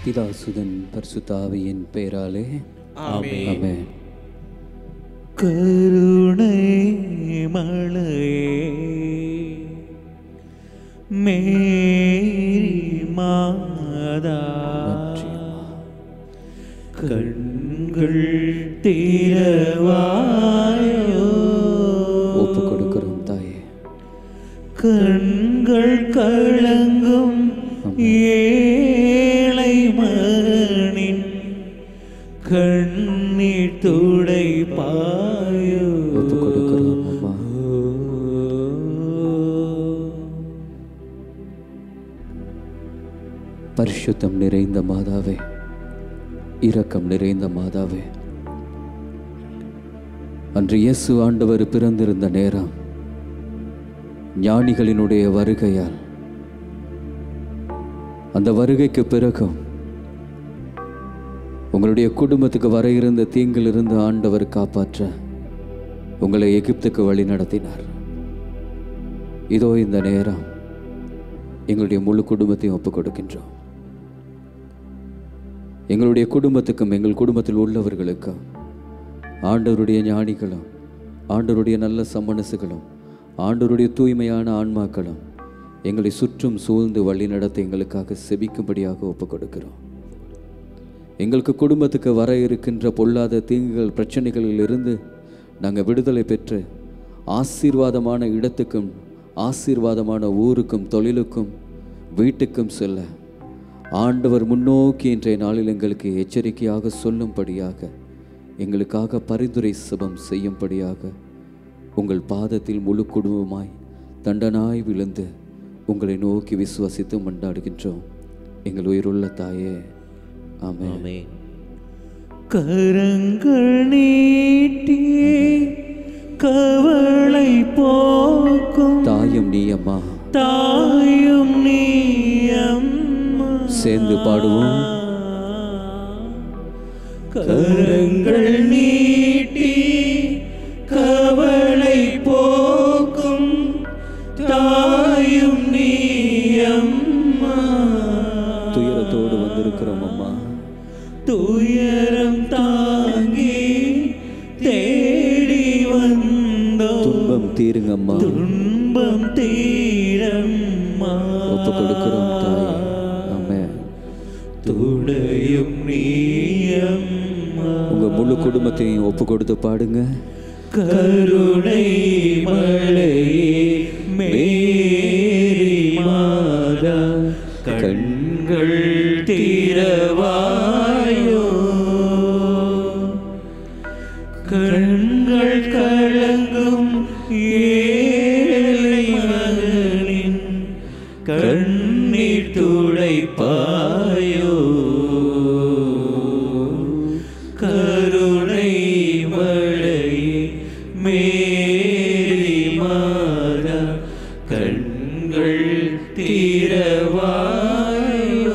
பிதாசுதன் பரிசுத்தாவியின் பெயராலே ஆமென். ஆமென் கருணை மழையே மேரி மாதா கண்கள் திறவாயோ ஒப்பு கொடுக்கிறோம் தாயே கண்கள் கலங்கும் ஏழை மகனின் கண்ணீர் துடை பாயோ ஒப்பு கொடுக்கிறோம் அம்மா பரிசுத்தம் நிறைந்த மாதாவே இரக்கம் நிறைந்த மாதாவே அன்று இயேசு ஆண்டவர் பிறந்திருந்த நேரம் ஞானிகளினுடைய வருகையால் அந்த வருகைக்கு பிறகும் உங்களுடைய குடும்பத்துக்கு வர இருந்த தீங்கிலிருந்து ஆண்டவர் காப்பாற்ற உங்களை எகிப்துக்கு வழி நடத்தினார் இதோ இந்த நேரம் எங்களுடைய முழு குடும்பத்தையும் ஒப்புக் கொடுக்கின்றோம் எங்களுடைய குடும்பத்துக்கும் எங்கள் குடும்பத்தில் உள்ளவர்களுக்கும் ஆண்டவருடைய ஞானிகளும் ஆண்டவருடைய நல்ல சம்மனசுகளும் ஆண்டவருடைய தூய்மையான ஆன்மாக்களும் எங்களை சுற்றும் சூழ்ந்து வழி நடத்த எங்களுக்காக செபிக்கும்படியாக ஒப்புக் கொடுக்கிறோம் எங்களுக்கு குடும்பத்துக்கு வர இருக்கின்ற பொல்லாத தீங்குகள் பிரச்சனைகளில் இருந்து நாங்கள் விடுதலை பெற்று ஆசீர்வாதமான இடத்துக்கும் ஆசீர்வாதமான ஊருக்கும் தொழிலுக்கும் வீட்டுக்கும் செல்ல ஆண்டவர் முன்னோக்கி இன்றைய நாளில் எங்களுக்கு எச்சரிக்கையாக சொல்லும்படியாக எங்களுக்காக பரிந்துரை சுபம் செய்யும்படியாக உங்கள் பாதத்தில் முழு குடும்பமாய் தண்டனாய் விழுந்து உங்களை நோக்கி விசுவசித்து மண்டாடுகின்றோம் எங்கள் உயிருள்ள தாயே ஆமென் ஆமென். கரங்கள் நீட்டி கவலை போக்கும் தாயும் நீ அம்மா தாயும் நீயம்மா சேர்ந்து பாடுவோம் கரங்கள் நீட்டி கவலை போக்கும் தாயும் நீயம்மா துயரத்தோடு வந்திருக்கிறோம் அம்மா துயரம் தாங்கி தேடி வந்தோ துன்பம் தீருங்க அம்மா துன்பம் தீரம்மா ஒப்பு கொடுக்கிறோம் தாயே ஆமென் துடையும் நீயம்மா உங்க முழு குடும்பத்தையும் ஒப்பு கொடுத்து பாடுங்க கருணை மழையே மேரி மாதா கண்கள் திறவாயோ கண்கள் கலங்கும் ஏழை மகனின் கண்ணீர் துடைப்பாயோ கருணை மழையே மேரி மாதா கண்கள் திறவாயோ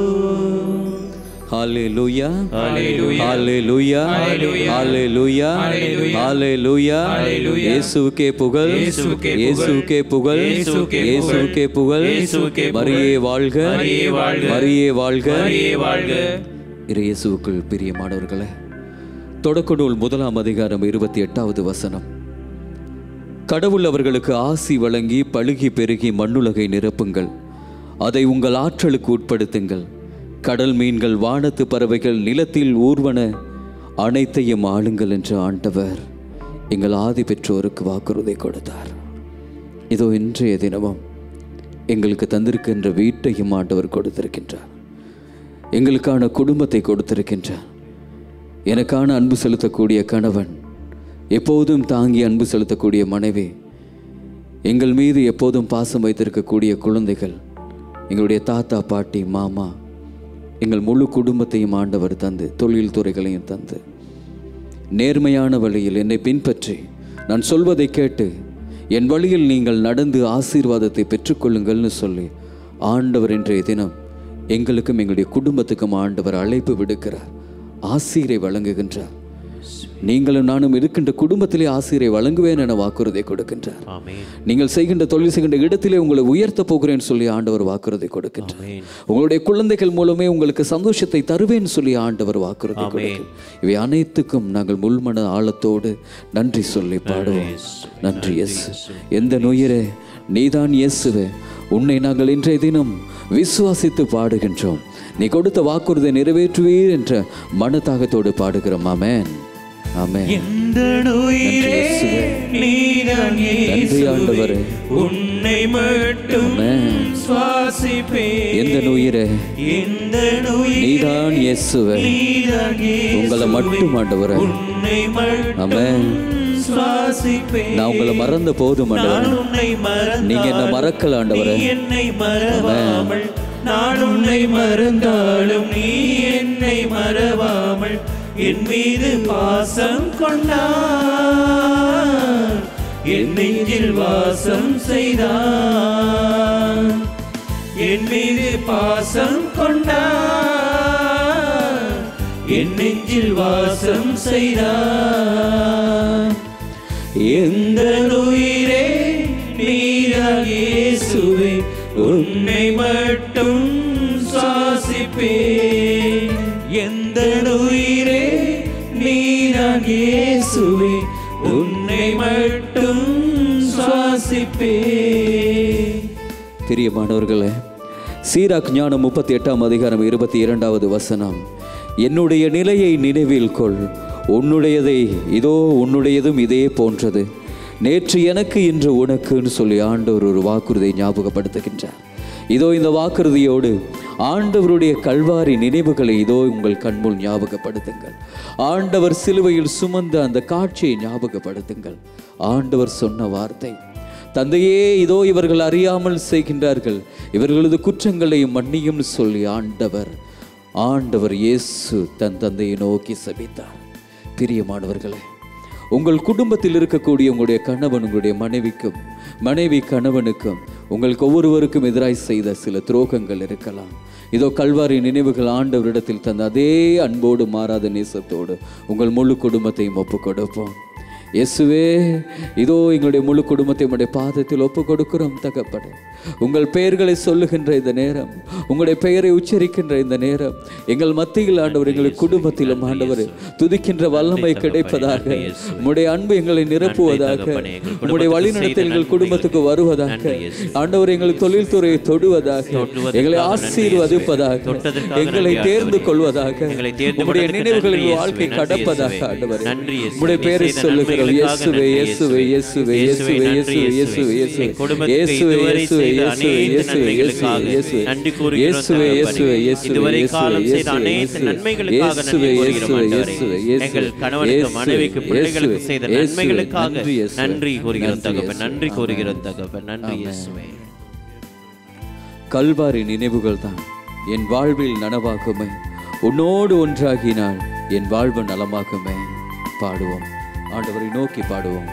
ஹalleluya Hallelujah. ஹalleluya ஹalleluya ஹalleluya இயேசுவுக்கே புகழ் இயேசுவுக்கே புகழ். இயேசுவுக்கே புகழ் இயேசுவுக்கே புகழ். இயேசுவுக்கே புகழ் இயேசுவுக்கே புகழ். மரியே வாழ்க மரியே வாழ்க. மரியே வாழ்க மரியே வாழ்க. இறை இயேசுவுக்குள் பிரியமானவர்களே தொடக்க நூல் முதலாம் அதிகாரம் இருபத்தி எட்டாவது வசனம் கடவுள் அவர்களுக்கு ஆசி வழங்கி பழுகி பெருகி மண்ணுலகை நிரப்புங்கள் அதை உங்கள் ஆற்றலுக்கு உட்படுத்துங்கள் கடல் மீன்கள் வானத்து பறவைகள் நிலத்தில் ஊர்வன அனைத்தையும் ஆளுங்கள் என்று ஆண்டவர் எங்கள் ஆதி பெற்றோருக்கு வாக்குறுதி கொடுத்தார் இதோ இன்றைய தினமும் எங்களுக்கு தந்திருக்கின்ற வீட்டையும் ஆண்டவர் கொடுத்திருக்கின்றார் எங்களுக்கான குடும்பத்தை கொடுத்திருக்கின்றார் எனக்கான அன்பு செலுத்தக்கூடிய கணவன் எப்போதும் தாங்கி அன்பு செலுத்தக்கூடிய மனைவி எங்கள் மீது எப்போதும் பாசம் வைத்திருக்கக்கூடிய குழந்தைகள் எங்களுடைய தாத்தா பாட்டி மாமா எங்கள் முழு குடும்பத்தையும் ஆண்டவர் தந்து தொழில் துறைகளையும் தந்து நேர்மையான வழியில் என்னை பின்பற்றி நான் சொல்வதை கேட்டு என் வழியில் நீங்கள் நடந்து ஆசீர்வாதத்தை பெற்றுக்கொள்ளுங்கள்னு சொல்லி ஆண்டவர் இன்றைய தினம் எங்களுக்கும் எங்களுடைய குடும்பத்துக்கும் ஆண்டவர் அழைப்பு விடுக்கிறார் ஆசீரை வழங்குகின்றார் நீங்களும் நானும் இருக்கின்ற குடும்பத்திலே ஆசிரியரை வழங்குவேன் என வாக்குறுதி கொடுக்கின்றார் ஆமென் நீங்கள் செய்கின்ற தொழில் செய்கின்ற இடத்திலே உங்களை உயர்த்த போகிறேன்னு சொல்லி ஆண்டவர் வாக்குறுதி கொடுக்கின்றார் ஆமென் உங்களுடைய குழந்தைகள் மூலமே உங்களுக்கு சந்தோஷத்தை தருவேன்னு சொல்லி ஆண்டவர் வாக்குறுதி கொடுக்கிறார் இவை அனைத்துக்கும் நாங்கள் முள்மன ஆழத்தோடு நன்றி சொல்லி பாடுவோம் நன்றி எஸ் எந்த நுயிரே நீதான் இயேசுவே உன்னை நாங்கள் இன்றைய தினம் விசுவாசித்து பாடுகின்றோம் நீ கொடுத்த வாக்குறுதியை நிறைவேற்றுவீர் என்ற மனதாகத்தோடு பாடுகிறோம் ஆமென் ஆமென் எந்த உயிரே நீதான் நன்றி ஆண்டவரே உன்னை மட்டும் ஆமென். சுவாசிப்பே எந்த நுயிரே எந்த உயிர் நீதான் இயேசுவே நீதான் உங்களை மட்டும் ஆண்டவரே உன்னை மட்டும் ஆமென் சுவாசிப்பே நான் உங்களை மறந்த போதும் ஆண்டவரே நான் உன்னை மறந்தாலும் நீங்க என்ன மறக்கல ஆண்டவரே நீ என்னை மறவாமல் நான் உன்னை மறந்தாலும் நீ என்னை மறவாமல் என் மீது பாசம் கொண்டார் என் நெஞ்சில் வாசம் செய்தார் என் மீது பாசம் கொண்டார் என் நெஞ்சில் வாசம் செய்தார் எந்த உயிரே நீராக இயேசுவே உன்னை மட்டும் சுவாசிப்பேன் எந்த உயிரே நீராக இயேசுவே உன்னை மட்டும் சுவாசிப்பேன் பிரியமானவர்களே சீராக் ஞானம் முப்பத்தி எட்டாம் அதிகாரம் இருபத்தி இரண்டாவது வசனம் என்னுடைய நிலையை நினைவில் கொள் உன்னுடையதை இதோ உன்னுடையதும் இதே போன்றது நேற்று எனக்கு இன்று உனக்குன்னு சொல்லி ஆண்டவர் ஒரு வாக்குறுதியை ஞாபகப்படுத்துகின்றார் இதோ இந்த வாக்குறுதியோடு ஆண்டவருடைய கல்வாரி நினைவுகளை இதோ உங்கள் கண்முள் ஞாபகப்படுத்துங்கள் ஆண்டவர் சிலுவையில் சுமந்த அந்த காட்சியை ஞாபகப்படுத்துங்கள் ஆண்டவர் சொன்ன வார்த்தை தந்தையே இதோ இவர்கள் அறியாமல் செய்கின்றார்கள் இவர்களது குற்றங்களையும் மன்னியும் சொல்லி ஆண்டவர் ஆண்டவர் இயேசு தன் தந்தையை நோக்கி சபித்தார் பிரியமானவர்களே உங்கள் குடும்பத்தில் இருக்கக்கூடிய உங்களுடைய கணவன் உங்களுடைய மனைவிக்கும் மனைவி கணவனுக்கும் உங்களுக்கு ஒவ்வொருவருக்கும் எதிராய் செய்த சில துரோகங்கள் இருக்கலாம் இதோ கல்வாரி நினைவுகள் ஆண்டவரிடத்தில் தந்த அதே அன்போடு மாறாத நேசத்தோடு உங்கள் முழு குடும்பத்தையும் ஒப்புக் கொடுப்போம் இயேசுவே இதோ எங்களுடைய முழு குடும்பத்தை உடைய பாதத்தில் ஒப்பு கொடுக்கிறோம் தகப்படே உங்கள் பெயர்களை சொல்லுகின்ற இந்த நேரம் உங்களுடைய பெயரை உச்சரிக்கின்ற இந்த நேரம் எங்கள் மத்தியில் ஆண்டவர் எங்கள் குடும்பத்திலும் ஆண்டவர் துதிக்கின்ற வல்லமை கிடைப்பதாக உம்முடைய அன்பு எங்களை நிரப்புவதாக உம்முடைய வழிநடத்தல் எங்கள் குடும்பத்துக்கு வருவதாக ஆண்டவர் எங்கள் தொழில்துறையை தொடுவதாக எங்களை ஆசீர்வதிப்பதாக எங்களை தேர்ந்து கொள்வதாக உம்முடைய நினைவுகளின் வாழ்க்கை கடப்பதாக ஆண்டவர் நன்றி இயேசுவே. உம்முடைய பெயரை செய்த சொல்லுகிறோம் நன்மைகளுக்காக இயேசுவே நன்றி இயேசுவே இயேசுவே இயேசுவே. இயேசுவே நன்றி இயேசுவே இயேசுவே. இயேசுவே என் குடும்பத்துக்கு இயேசுவே இதுவரை இயேசுவே செய்த இயேசுவே அனைத்து இயேசுவே நன்மைகளுக்காக இயேசுவே நன்றி இயேசுவே கூறுகிறோம் இயேசுவே தகப்பனே. இயேசுவே இதுவரை இயேசுவே காலம் செய்த இயேசுவே அனைத்து இயேசுவே நன்மைகளுக்காக நன்றி இயேசுவே கூறுகிறோம் இயேசுவே ஆண்டவரே. இயேசுவே எங்கள் கணவனுக்கு இயேசுவே மனைவிக்கு பிள்ளைகளுக்கு இயேசுவே செய்த இயேசுவே நன்மைகளுக்காக நன்றி இயேசுவே. நன்றி கூறுகிறோம் நன்றி தகப்பன் இயேசுவே. நன்றி ஆமென். கூறுகிறோம் தகப்பன் நன்றி இயேசுவே கல்வாரி நினைவுகள் தான் என் வாழ்வில் நனவாகுமே உன்னோடு ஒன்றாகினால் என் வாழ்வு நலமாகுமே பாடுவோம் ஆண்டவரை நோக்கி பாடுவோம்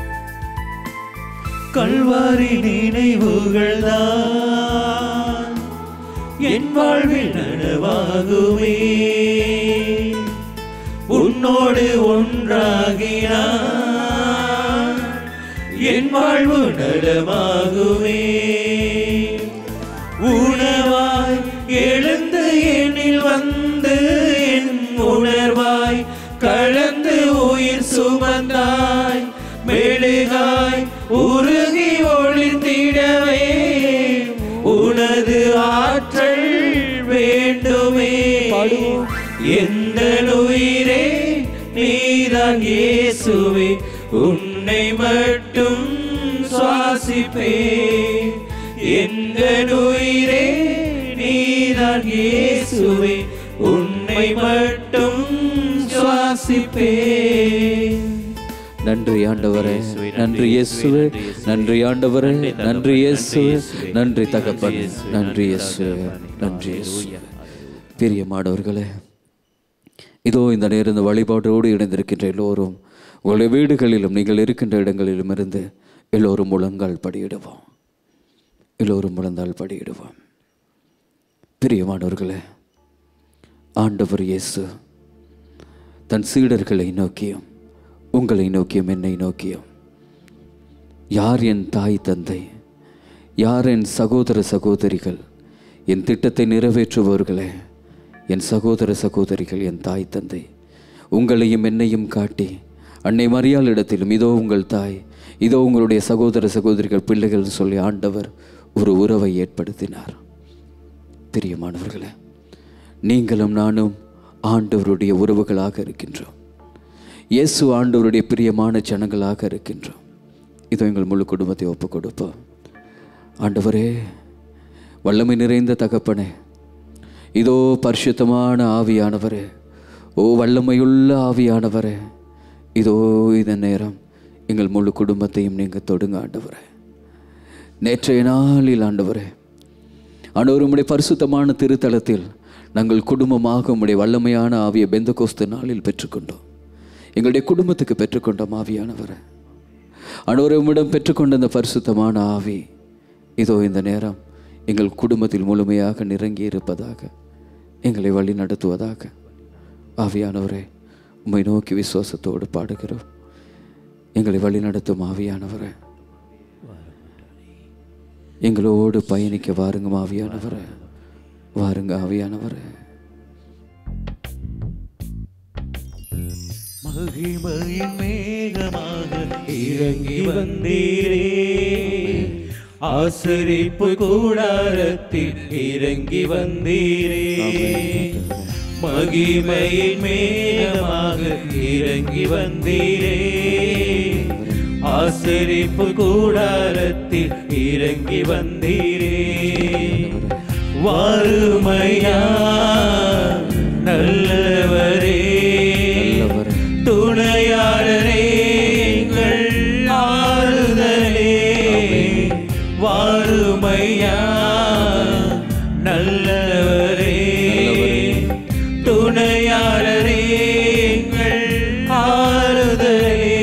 கல்வாரி நினைவுகள் தான் என் வாழ்வில் நனவாகுமே உன்னோடு ஒன்றாகினான் என் வாழ்வு நலமாகுமே உணவாய் எழுந்து என்னில் வந்து என் உணர்வாய் கலந்து உயிர் சுமந்தாய் மெழுகாய் உருகி ஒளிந்திடவே உனது ஆற்றல் வேண்டுமே எந்த உயிரே நீதான் இயேசுவே உன்னை மட்டும் சுவாசிப்பே எந்த உயிரே நீதான் இயேசுவே உன்னை மட்டும் சுவாசிப்பே நன்றி ஆண்டவரே இயேசுவே, நன்றி நன்றி இயேசுவே இயேசுவே, நன்றி ஆண்டவரே நன்றி தகப்பனே, நன்றி இயேசுவே நன்றி நன்றி இயேசுவே, தகப்பன் நன்றி நன்றி இயேசுவே, இயேசுவே நன்றி நன்றி தகப்பனே. இயேசுவே பிரியமானவர்களே இதோ இந்த நேரம் இந்த வழிபாட்டோடு இணைந்திருக்கின்ற எல்லோரும் உங்களுடைய வீடுகளிலும் நீங்கள் இருக்கின்ற இடங்களிலும் இருந்து எல்லோரும் முழங்கால் படியிடுவோம் எல்லோரும் முழந்தால் படியிடுவோம் பிரியமானவர்களே ஆண்டவர் இயேசு தன் சீடர்களை நோக்கியும் உங்களை நோக்கியும் என்னை நோக்கியும் யார் என் தாய் தந்தை யார் என் சகோதர சகோதரிகள் என் திட்டத்தை நிறைவேற்றுபவர்களே என் சகோதர சகோதரிகள் என் தாய் தந்தை உங்களையும் என்னையும் காட்டி அன்னை மரியாள் இடத்திலும் இதோ உங்கள் தாய் இதோ உங்களுடைய சகோதர சகோதரிகள் பிள்ளைகள் சொல்லி ஆண்டவர் ஒரு உறவை ஏற்படுத்தினார் பிரியமானவர்களே நீங்களும் நானும் ஆண்டவருடைய உறவுகளாக இருக்கின்றோம் இயேசு ஆண்டவருடைய பிரியமான ஜனங்களாக இருக்கின்றோம் இதோ எங்கள் முழு குடும்பத்தை ஒப்புக் கொடுப்போம் ஆண்டவரே வல்லமை நிறைந்த தகப்பனே இதோ பரிசுத்தமான ஆவியானவரே ஓ வல்லமையுள்ள ஆவியானவரே இதோ இந்த நேரம் எங்கள் முழு குடும்பத்தையும் நீங்கள் தொடுங்க ஆண்டவரே நேற்றைய நாளில் ஆண்டவரே ஆண்டவர் உம்முடைய பரிசுத்தமான திருத்தலத்தில் நாங்கள் குடும்பமாக உம்முடைய வல்லமையான ஆவியை பெந்தகோஸ்து நாளில் பெற்றுக்கொண்டோம் எங்களுடைய குடும்பத்துக்கு பெற்றுக்கொண்டோம் ஆவியானவரை ஆண்டவர் உம்மிடம் பெற்றுக்கொண்ட இந்த பரிசுத்தமான ஆவி இதோ இந்த நேரம் எங்கள் குடும்பத்தில் முழுமையாக நிறங்கி இருப்பதாக எங்களை வழி நடத்துவதாக ஆவியானவரே உம்மை நோக்கி விசுவாசத்தோடு பாடுகிறோம் எங்களை வழி நடத்தும் ஆவியானவரே எங்களோடு பயணிக்க வாருங்க ஆவியானவரே வாருங்க ஆவியானவரே மகிமையின் மேகமாக இறங்கி வந்தீரே ஆசரிப்பு கூடாரத்தில் இறங்கி வந்தீரே மகிமையின் மேகமாக இறங்கி வந்தீரே ஆசரிப்பு கூடாரத்தில் இறங்கி வந்தீரே வாருமையா நல்லவரே நல்லவரே துணையாளரே எங்கள் ஆறுதலே வாருமையா நல்லவரே துணையாளரே எங்கள் ஆறுதலே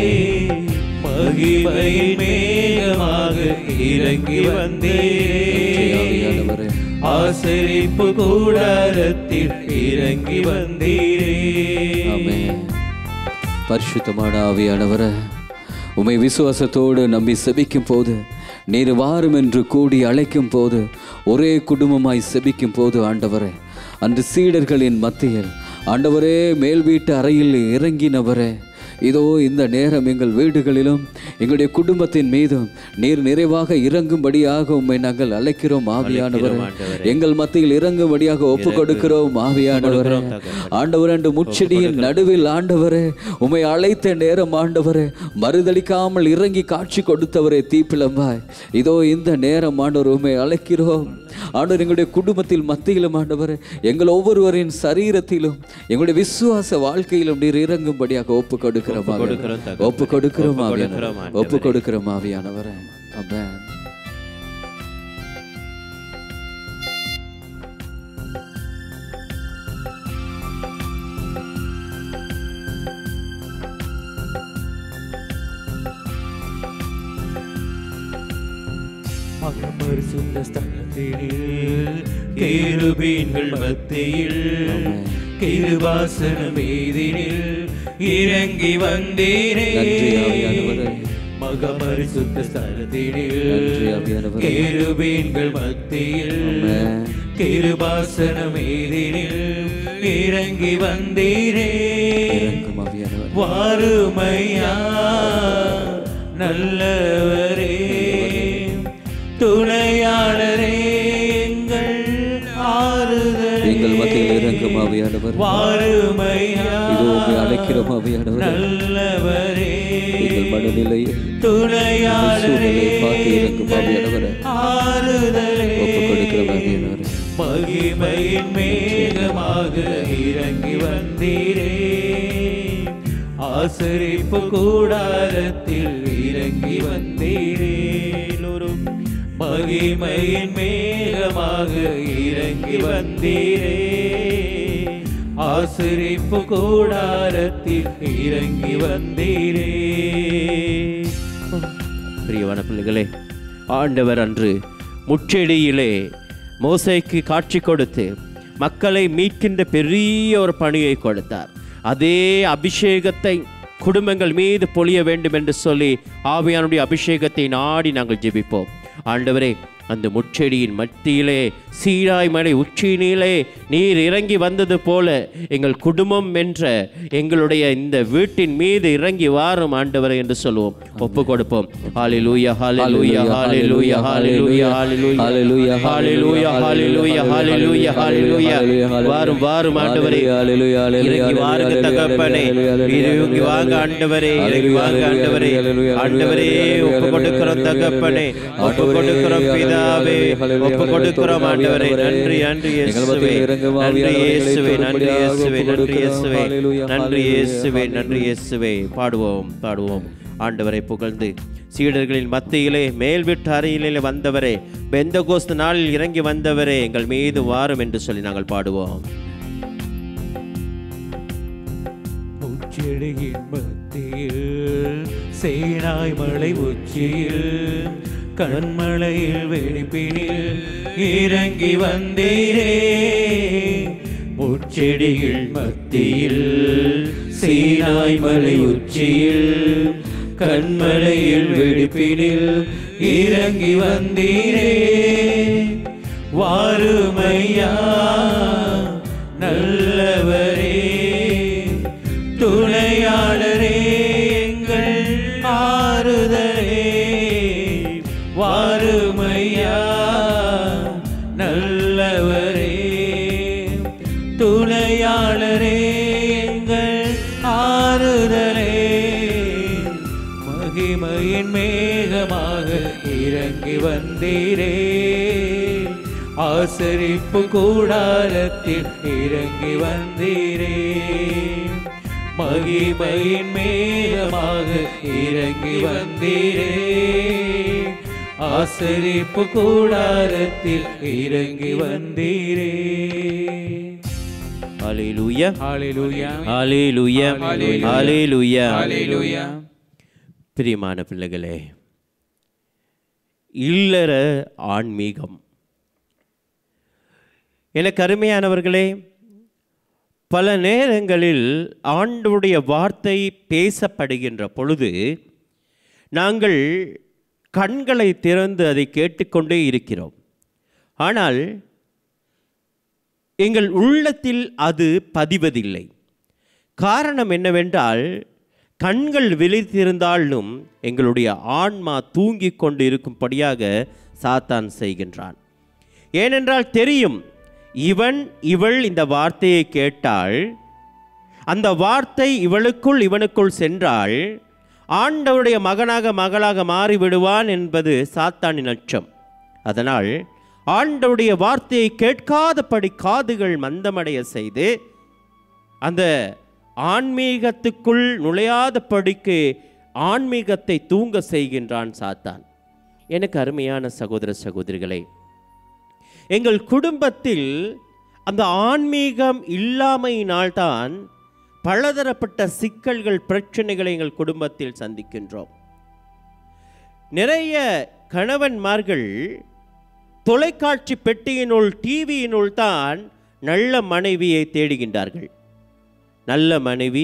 மகிமையின் மேகமாக இறங்கி வந்தேன் ஆவியானவரே ஆசரிப்பு கூடாரத்தில் இறங்கி வந்தீரே ஆமென். பரிசுத்தமான ஆவியானவரை உமை விசுவாசத்தோடு நம்பி செபிக்கும் போது நீர் வாரும் என்று கூடி அழைக்கும் போது ஒரே குடும்பமாய் செபிக்கும் போது ஆண்டவரே அன்று சீடர்களின் மத்தியில் ஆண்டவரே மேல் வீட்டு அறையில் இறங்கினவரே இதோ இந்த நேரம் எங்கள் வீடுகளிலும் எங்களுடைய குடும்பத்தின் மீதும் நீர் நிறைவாக இறங்கும்படியாக உம்மை நாங்கள் அழைக்கிறோம் ஆவியானவரே எங்கள் மத்தியில் இறங்கும்படியாக ஒப்பு கொடுக்கிறோம் ஆவியானவரே ஆண்டவர் என்று முச்செடியின் நடுவில் ஆண்டவரே உம்மை அழைத்த நேரம் ஆண்டவரே மறுதளிக்காமல் இறங்கி காட்சி கொடுத்தவரே தீப்பிளம்பாய் இதோ இந்த நேரம் ஆண்டவர் உம்மை அழைக்கிறோம் ஆண்டவர் எங்களுடைய குடும்பத்தில் மத்தியிலும் ஆண்டவர் எங்கள் ஒவ்வொருவரின் சரீரத்திலும் எங்களுடைய விசுவாச வாழ்க்கையிலும் நீர் இறங்கும்படியாக ஒப்பு கொடுக்கிறோம் கொடுக்கிறோம் தகப்பனே. ஒப்பு கொடுக்கிறோம் ஒப்பு ஆவியானவர் கொடுக்கிறோம் ஒப்பு கொடுக்கிறோம் ஆவியானவரே அமேன் மகமரிசுத்த ஸ்தலத்தில் கேருபீன்கள் மத்தியில் கிருபாசன மீதினில் இறங்கி வந்தீரே நன்றி ஆவியானவரே. மகமரிசுத்த ஸ்தலத்தினில் நன்றி ஆவியானவரே. கேருபீன்கள் மத்தியில் ஆமென். கிருபாசன மீதினில் இறங்கி வந்தீரே இறங்கும் ஆவியானவர் வாருமையா நல்லவரே துணையாளரே எங்கள் ஆறுதலே எங்கள் மத்தியில் இறங்கும் ஆவியானவர் வாருமையா இதோ உண்மை அழைக்கிறோம் ஆவியானவர் நல்லவரே எங்கள் மனநிலையை துணையாளரே சூழ்நிலையை பார்த்து இறங்கும் ஆவியானவரே ஆறுதலே ஒப்பு கொடுக்கிறோம் ஆவியானவரே மகிமையின் மேகமாக இறங்கி வந்தீரே ஆசரிப்பு கூடாரத்தில் இறங்கி வந்தீரே எல்லோரும் மகிமையின் மேகமாக இறங்கி வந்தீரே ஆசரிப்பு கூடாரத்தில் இறங்கி வந்தீரே பிரியவான பிள்ளைகளே ஆண்டவர் அன்று முச்செடியிலே மோசைக்கு காட்சி கொடுத்து மக்களை மீட்கின்ற பெரிய ஒரு பணியை கொடுத்தார் அதே அபிஷேகத்தை குடும்பங்கள் மீது பொழிய வேண்டும் என்று சொல்லி ஆவியானுடைய அபிஷேகத்தை நாடி நாங்கள் ஜெபிப்போம் ஆண்டவரே அந்த முச்செடியின் மத்தியிலே சீராய் மலை உச்சியினிலே நீர் இறங்கி வந்தது போல எங்கள் குடும்பம் என்ற எங்களுடைய இந்த வீட்டின் மீது இறங்கி வாரும் ஆண்டவரே என்று சொல்லுவோம் ஒப்பு கொடுப்போம் ஹalleluya ஹalleluya ஹalleluya ஹalleluya ஹalleluya ஹalleluya ஹalleluya ஹalleluya ஹalleluya வாரும் வாரும் ஆண்டவரே இறங்கி வாருங்க தகப்பனே இறங்கி வாங்க ஆண்டவரே இறங்கி வாங்க ஆண்டவரே ஆண்டவரே ஒப்பு கொடுக்கிறோம் தகப்பனே ஒப்பு கொடுக்கிறோம் பிதாவே ஒப்பு கொடுக்கிறோம் ஆண்டவரே நன்றி நன்றி இயேசுவே நன்றி இயேசுவே நன்றி இயேசுவே நன்றி இயேசுவே நன்றி இயேசுவே நன்றி இயேசுவே பாடுவோம் பாடுவோம் ஆண்டவரை புகழ்ந்து சீடர்களின் மத்தியிலே மேல் வீட்டு அறையிலே வந்தவரே பெந்தகோஸ்து நாளில் இறங்கி வந்தவரே எங்கள் மீது வாரும் என்று சொல்லி நாங்கள் பாடுவோம் முச்செடியின் மத்தியில் சேனாய் மலை உச்சியில் கண்மலையில் வெடிப்பினில் இறங்கி வந்தீரே முச்செடியில் மத்தியில் சீனாய் மலை உச்சியில் கண்மலையில் வெடிப்பினில் இறங்கி வந்தீரே வாருமையா நல்லவரே துணையாளரே எங்கள் ஆறுதலே வாருமையா நல்லவரே துணையாளரே எங்கள் ஆறுதலே மகிமையின் மேகமாக இறங்கி வந்தீரே ஆசரிப்பு கூடாரத்தில் இறங்கி வந்தீரே மகிமையின் மேகமாக இறங்கி வந்தீரே ஆசரிப்பு கூடாரத்தில் இறங்கி வந்தீரே ஹalleluya ஹalleluya ஹalleluya ஹalleluya ஹalleluya பிரியமான பிள்ளைகளே இல்லற ஆன்மீகம் எனக்கு அருமையானவர்களே பல நேரங்களில் ஆண்டவருடைய வார்த்தை பேசப்படுகின்ற பொழுது நாங்கள் கண்களை திறந்து அதை கேட்டுக்கொண்டே இருக்கிறோம் ஆனால் எங்கள் உள்ளத்தில் அது பதிவதில்லை காரணம் என்னவென்றால் கண்கள் விழித்திருந்தாலும் எங்களுடைய ஆன்மா தூங்கிக் கொண்டு இருக்கும்படியாக சாத்தான் செய்கின்றான் ஏனென்றால் தெரியும் இவன் இவள் இந்த வார்த்தையை கேட்டால் அந்த வார்த்தை இவளுக்குள் இவனுக்குள் சென்றால் ஆண்டவருடைய மகனாக மகளாக மாறிவிடுவான் என்பது சாத்தானின் அச்சம் அதனால் ஆண்டவருடைய வார்த்தையை கேட்காதபடி காதுகள் மந்தமடைய செய்து அந்த ஆன்மீகத்துக்குள் நுழையாதபடிக்கு ஆன்மீகத்தை தூங்க செய்கின்றான் சாத்தான் எனக்கு அருமையான சகோதர சகோதரிகளே எங்கள் குடும்பத்தில் அந்த ஆன்மீகம் இல்லாமையினால்தான் பலதரப்பட்ட சிக்கல்கள் பிரச்சனைகளை எங்கள் குடும்பத்தில் சந்திக்கின்றோம் நிறைய கணவன்மார்கள் தொலைக்காட்சி பெட்டியினுள் டிவியினுள் தான் நல்ல மனைவியை தேடுகின்றார்கள் நல்ல மனைவி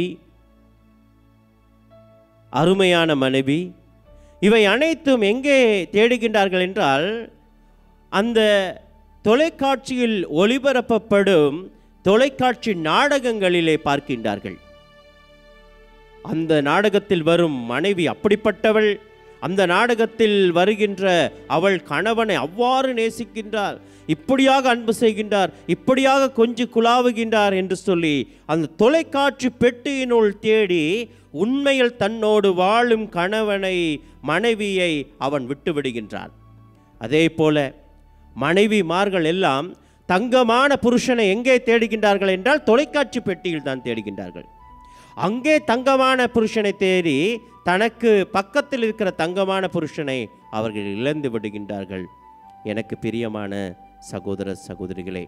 அருமையான மனைவி இவை அனைத்தும் எங்கே தேடுகின்றார்கள் என்றால் அந்த தொலைக்காட்சியில் ஒளிபரப்பப்படும் தொலைக்காட்சி நாடகங்களிலே பார்க்கின்றார்கள் அந்த நாடகத்தில் வரும் மனைவி அப்படிப்பட்டவள் அந்த நாடகத்தில் வருகின்ற அவள் கணவனை அவ்வாறு நேசிக்கின்றார் இப்படியாக அன்பு செய்கின்றார் இப்படியாக கொஞ்சி குலாவுகின்றார் என்று சொல்லி அந்த தொலைக்காட்சி பெட்டியினுள் தேடி உண்மையில் தன்னோடு வாழும் கணவனை மனைவியை அவன் விட்டு விடுகின்றான் அதே போல மனைவிமார்கள் எல்லாம் தங்கமான புருஷனை எங்கே தேடுகின்றார்கள் என்றால் தொலைக்காட்சி பெட்டியில் தான் தேடுகின்றார்கள் அங்கே தங்கமான புருஷனை தேடி தனக்கு பக்கத்தில் இருக்கிற தங்கமான புருஷனை அவர்கள் இழந்து விடுகின்றார்கள் எனக்கு பிரியமான சகோதர சகோதரிகளே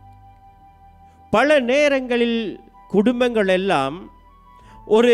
பல நேரங்களில் குடும்பங்கள் எல்லாம் ஒரு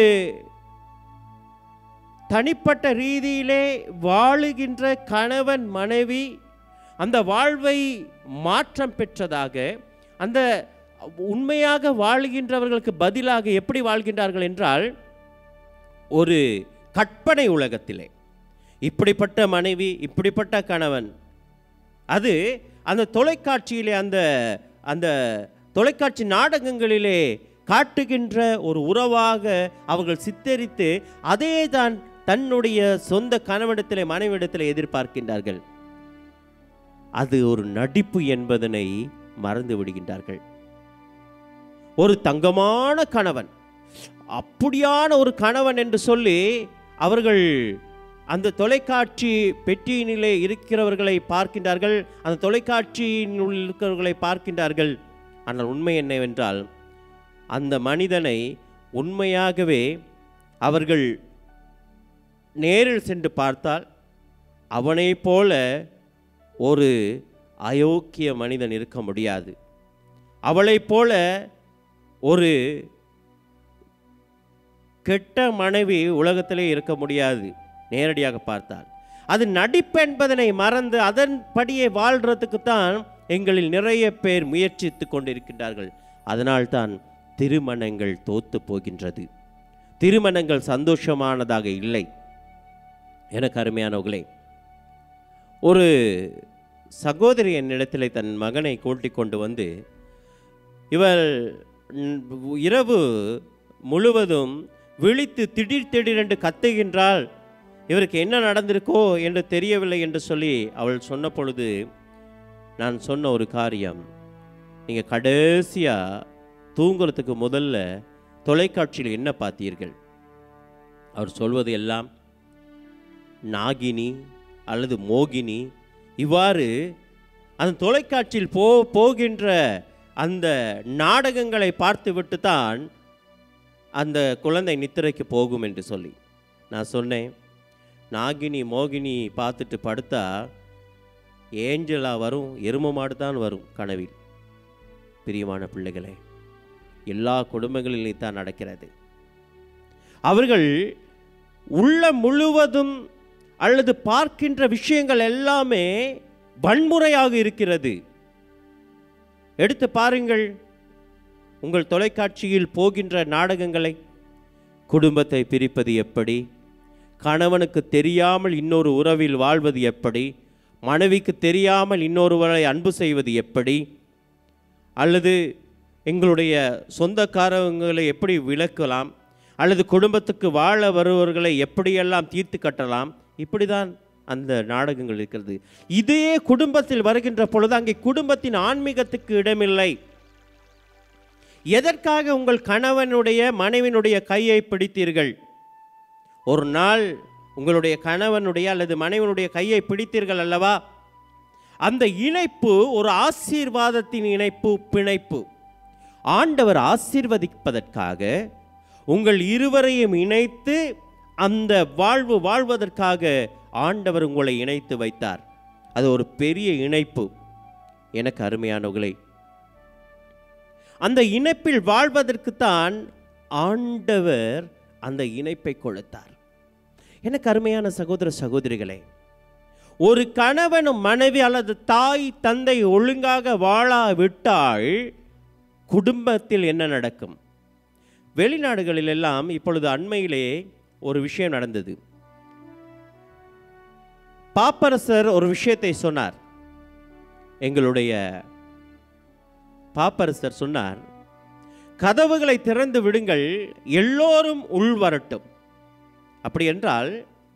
தனிப்பட்ட ரீதியிலே வாழுகின்ற கணவன் மனைவி அந்த வாழ்வை மாற்றம் பெற்றதாக அந்த உண்மையாக வாழ்கின்றவர்களுக்கு பதிலாக எப்படி வாழ்கின்றார்கள் என்றால் ஒரு கற்பனை உலகத்திலே இப்படிப்பட்ட மனைவி இப்படிப்பட்ட கணவன் அது அந்த தொலைக்காட்சியிலே அந்த அந்த தொலைக்காட்சி நாடகங்களிலே காட்டுகின்ற ஒரு உறவாக அவர்கள் சித்தரித்து அதே தான் தன்னுடைய சொந்த கணவனிடத்திலே மனைவிடத்திலே எதிர்பார்க்கின்றார்கள் அது ஒரு நடிப்பு என்பதனை மறந்து விடுகின்றார்கள் ஒரு தங்கமான கணவன் அப்படியான ஒரு கணவன் என்று சொல்லி அவர்கள் அந்த தொலைக்காட்சி பெட்டியினிலே இருக்கிறவர்களை பார்க்கின்றார்கள் அந்த தொலைக்காட்சியினுள் இருக்கிறவர்களை பார்க்கின்றார்கள் ஆனால் உண்மை என்னவென்றால் அந்த மனிதனை உண்மையாகவே அவர்கள் நேரில் சென்று பார்த்தால் அவனைப் போல ஒரு அயோக்கிய மனிதன் இருக்க முடியாது அவளைப் போல ஒரு கெட்ட மனைவி உலகத்திலே இருக்க முடியாது நேரடியாக பார்த்தால் அது நடிப்பு என்பதனை மறந்து அதன்படியே வாழ்றதுக்கு தான் எங்களில் நிறைய பேர் முயற்சித்து கொண்டிருக்கின்றார்கள் அதனால்தான் திருமணங்கள் தோத்து போகின்றது திருமணங்கள் சந்தோஷமானதாக இல்லை எனக்கு அருமையானவர்களே ஒரு சகோதரி என்னிடத்திலே தன் மகனை கூட்டிக் கொண்டு வந்து இவள் ம், இரவு முழுவதும் விழித்து திடீர் திடீரென்று கத்துகின்றாள் இவருக்கு என்ன நடந்திருக்கோ என்று தெரியவில்லை என்று சொல்லி அவள் சொன்ன பொழுது நான் சொன்ன ஒரு காரியம் நீங்கள் கடைசியாக தூங்குறதுக்கு முதல்ல தொலைக்காட்சியில் என்ன பார்த்தீர்கள் அவர் சொல்வது எல்லாம் நாகினி அல்லது மோகினி இவ்வாறு அந்த தொலைக்காட்சியில் போ போகின்ற அந்த நாடகங்களை பார்த்துவிட்டு தான் அந்த குழந்தை நித்திரைக்கு போகும் என்று சொல்லி நான் சொன்னேன் நாகினி மோகினி பார்த்துட்டு படுத்தா ஏஞ்சலா வரும் எரும மாடு தான் வரும் கனவில் பிரியமான பிள்ளைகளே எல்லா குடும்பங்களிலும் தான் நடக்கிறது அவர்கள் உள்ள முழுவதும் அல்லது பார்க்கின்ற விஷயங்கள் எல்லாமே வன்முறையாக இருக்கிறது எடுத்து பாருங்கள் உங்கள் தொலைக்காட்சியில் போகின்ற நாடகங்களை குடும்பத்தை பிரிப்பது எப்படி கணவனுக்கு தெரியாமல் இன்னொரு உறவில் வாழ்வது எப்படி மனைவிக்கு தெரியாமல் இன்னொருவரை அன்பு செய்வது எப்படி அல்லது எங்களுடைய சொந்தக்காரங்களை எப்படி விளக்கலாம் அல்லது குடும்பத்துக்கு வாழ வருபவர்களை எப்படியெல்லாம் தீர்த்து கட்டலாம் இப்படிதான் அந்த நாடகங்கள் இருக்கிறது இதே குடும்பத்தில் வருகின்ற பொழுது அங்கே குடும்பத்தின் ஆன்மீகத்துக்கு இடமில்லை எதற்காக உங்கள் கணவனுடைய மனைவினுடைய கையை பிடித்தீர்கள் ஒரு நாள் உங்களுடைய கணவனுடைய அல்லது மனைவனுடைய கையை பிடித்தீர்கள் அல்லவா அந்த இணைப்பு ஒரு ஆசீர்வாதத்தின் இணைப்பு பிணைப்பு ஆண்டவர் ஆசீர்வதிப்பதற்காக உங்கள் இருவரையும் இணைத்து அந்த வாழ்வு வாழ்வதற்காக ஆண்டவர் உங்களை இணைத்து வைத்தார் அது ஒரு பெரிய இணைப்பு எனக்கு அருமையானவர்களே அந்த இணைப்பில் வாழ்வதற்குத்தான் ஆண்டவர் அந்த இணைப்பை கொடுத்தார் எனக்கு அருமையான சகோதர சகோதரிகளே ஒரு கணவனும் மனைவி அல்லது தாய் தந்தை ஒழுங்காக வாழாவிட்டால் குடும்பத்தில் என்ன நடக்கும் வெளிநாடுகளில் எல்லாம் இப்பொழுது அண்மையிலே ஒரு விஷயம் நடந்தது பாப்பரசர் ஒரு விஷயத்தை சொன்னார் எங்களுடைய பாப்பரசர் சொன்னார் கதவுகளை திறந்து விடுங்கள் எல்லோரும் உள் வரட்டும் அப்படி என்றால்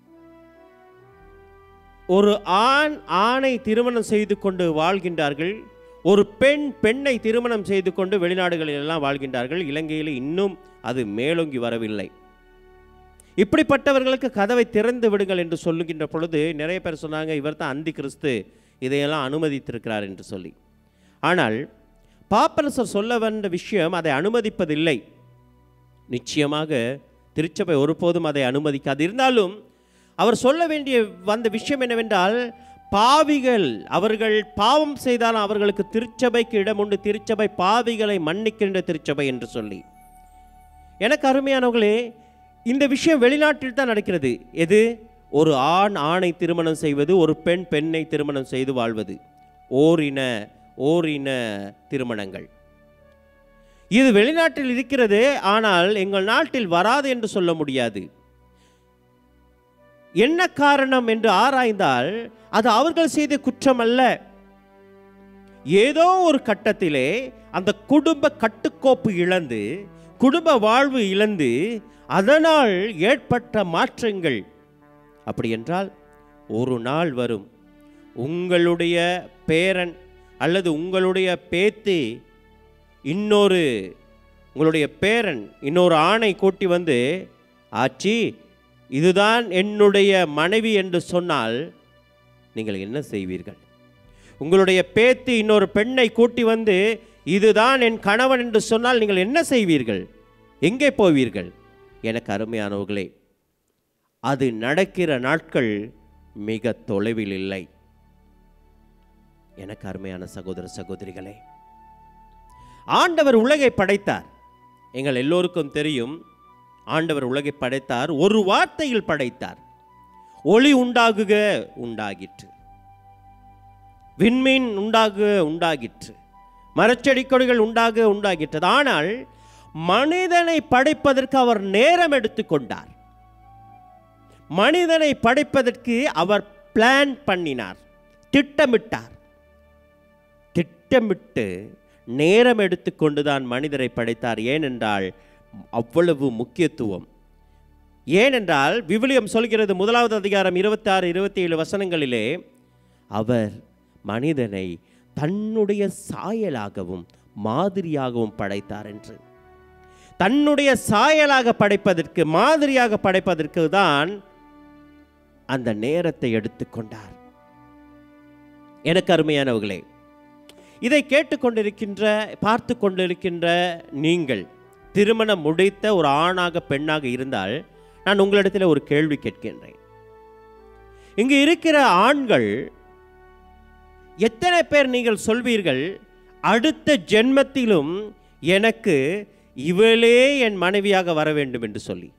ஒரு ஆண் ஆணை திருமணம் செய்து கொண்டு வாழ்கின்றார்கள் ஒரு பெண் பெண்ணை திருமணம் செய்து கொண்டு வெளிநாடுகளில் எல்லாம் வாழ்கின்றார்கள் இலங்கையில் இன்னும் அது மேலோங்கி வரவில்லை இப்படிப்பட்டவர்களுக்கு கதவை திறந்து விடுங்கள் என்று சொல்லுகின்ற பொழுது நிறைய பேர் சொன்னாங்க இவர் தான் அந்தி கிறிஸ்து இதையெல்லாம் அனுமதித்திருக்கிறார் என்று சொல்லி ஆனால் பாப்பரசர் சொல்ல வந்த விஷயம் அதை அனுமதிப்பதில்லை நிச்சயமாக திருச்சபை ஒருபோதும் அதை அனுமதிக்காது இருந்தாலும் அவர் சொல்ல வேண்டிய வந்த விஷயம் என்னவென்றால் பாவிகள் அவர்கள் பாவம் செய்தாலும் அவர்களுக்கு திருச்சபைக்கு இடம் உண்டு திருச்சபை பாவிகளை மன்னிக்கின்ற திருச்சபை என்று சொல்லி எனக்கு அருமையானவர்களே இந்த விஷயம் வெளிநாட்டில் தான் நடக்கிறது எது ஒரு ஆண் ஆணை திருமணம் செய்வது ஒரு பெண் பெண்ணை திருமணம் செய்து வாழ்வது ஓரின ஓரின திருமணங்கள் இது வெளிநாட்டில் இருக்கிறது ஆனால் எங்கள் நாட்டில் வராது என்று சொல்ல முடியாது என்ன காரணம் என்று ஆராய்ந்தால் அது அவர்கள் செய்த குற்றம் அல்ல ஏதோ ஒரு கட்டத்திலே அந்த குடும்ப கட்டுக்கோப்பு இழந்து குடும்ப வாழ்வு இழந்து அதனால் ஏற்பட்ட மாற்றங்கள் அப்படி என்றால் ஒரு நாள் வரும் உங்களுடைய பேரன் அல்லது உங்களுடைய பேத்தி இன்னொரு உங்களுடைய பேரன் இன்னொரு ஆணை கூட்டி வந்து ஆச்சி இதுதான் என்னுடைய மனைவி என்று சொன்னால் நீங்கள் என்ன செய்வீர்கள் உங்களுடைய பேத்தி இன்னொரு பெண்ணை கூட்டி வந்து இதுதான் என் கணவன் என்று சொன்னால் நீங்கள் என்ன செய்வீர்கள் எங்கே போவீர்கள் எனக்கு அருமையானவர்களே அது நடக்கிற நாட்கள் மிக தொலைவில் இல்லை எனக்கு அருமையான சகோதர சகோதரிகளே ஆண்டவர் உலகை படைத்தார் எங்கள் எல்லோருக்கும் தெரியும் ஆண்டவர் உலகை படைத்தார் ஒரு வார்த்தையில் படைத்தார் ஒளி உண்டாகுக உண்டாகிற்று விண்மீன் உண்டாக உண்டாகிற்று மரச்செடி கொடிகள் உண்டாக உண்டாகிற்றது ஆனால் மனிதனை படைப்பதற்கு அவர் நேரம் எடுத்துக்கொண்டார் மனிதனை படைப்பதற்கு அவர் பிளான் பண்ணினார் திட்டமிட்டார் திட்டமிட்டு நேரம் எடுத்துக்கொண்டு தான் மனிதரை படைத்தார் ஏனென்றால் அவ்வளவு முக்கியத்துவம் ஏனென்றால் விவிலியம் சொல்கிறது முதலாவது அதிகாரம் இருபத்தாறு இருபத்தி ஏழு வசனங்களிலே அவர் மனிதனை தன்னுடைய சாயலாகவும் மாதிரியாகவும் படைத்தார் என்று தன்னுடைய சாயலாக படைப்பதற்கு மாதிரியாக படைப்பதற்கு தான் அந்த நேரத்தை எடுத்துக்கொண்டார் எனக்கு அருமையானவர்களே இதை கேட்டுக்கொண்டிருக்கின்ற பார்த்து கொண்டிருக்கின்ற நீங்கள் திருமணம் முடித்த ஒரு ஆணாக பெண்ணாக இருந்தால் நான் உங்களிடத்தில் ஒரு கேள்வி கேட்கின்றேன் இங்கு இருக்கிற ஆண்கள் எத்தனை பேர் நீங்கள் சொல்வீர்கள் அடுத்த ஜென்மத்திலும் எனக்கு இவளே என் மனைவியாக வர வேண்டும் என்று சொல்லி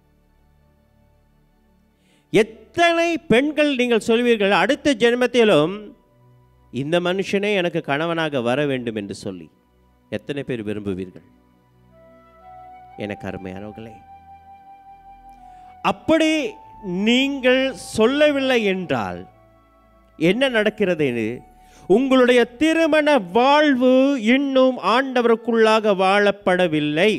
எத்தனை பெண்கள் நீங்கள் சொல்வீர்கள் அடுத்த ஜென்மத்திலும் இந்த மனுஷனே எனக்கு கணவனாக வர வேண்டும் என்று சொல்லி எத்தனை பேர் விரும்புவீர்கள் எனக்கு அருமையானவர்களே அப்படி நீங்கள் சொல்லவில்லை என்றால் என்ன நடக்கிறது உங்களுடைய திருமண வாழ்வு இன்னும் ஆண்டவருக்குள்ளாக வாழப்படவில்லை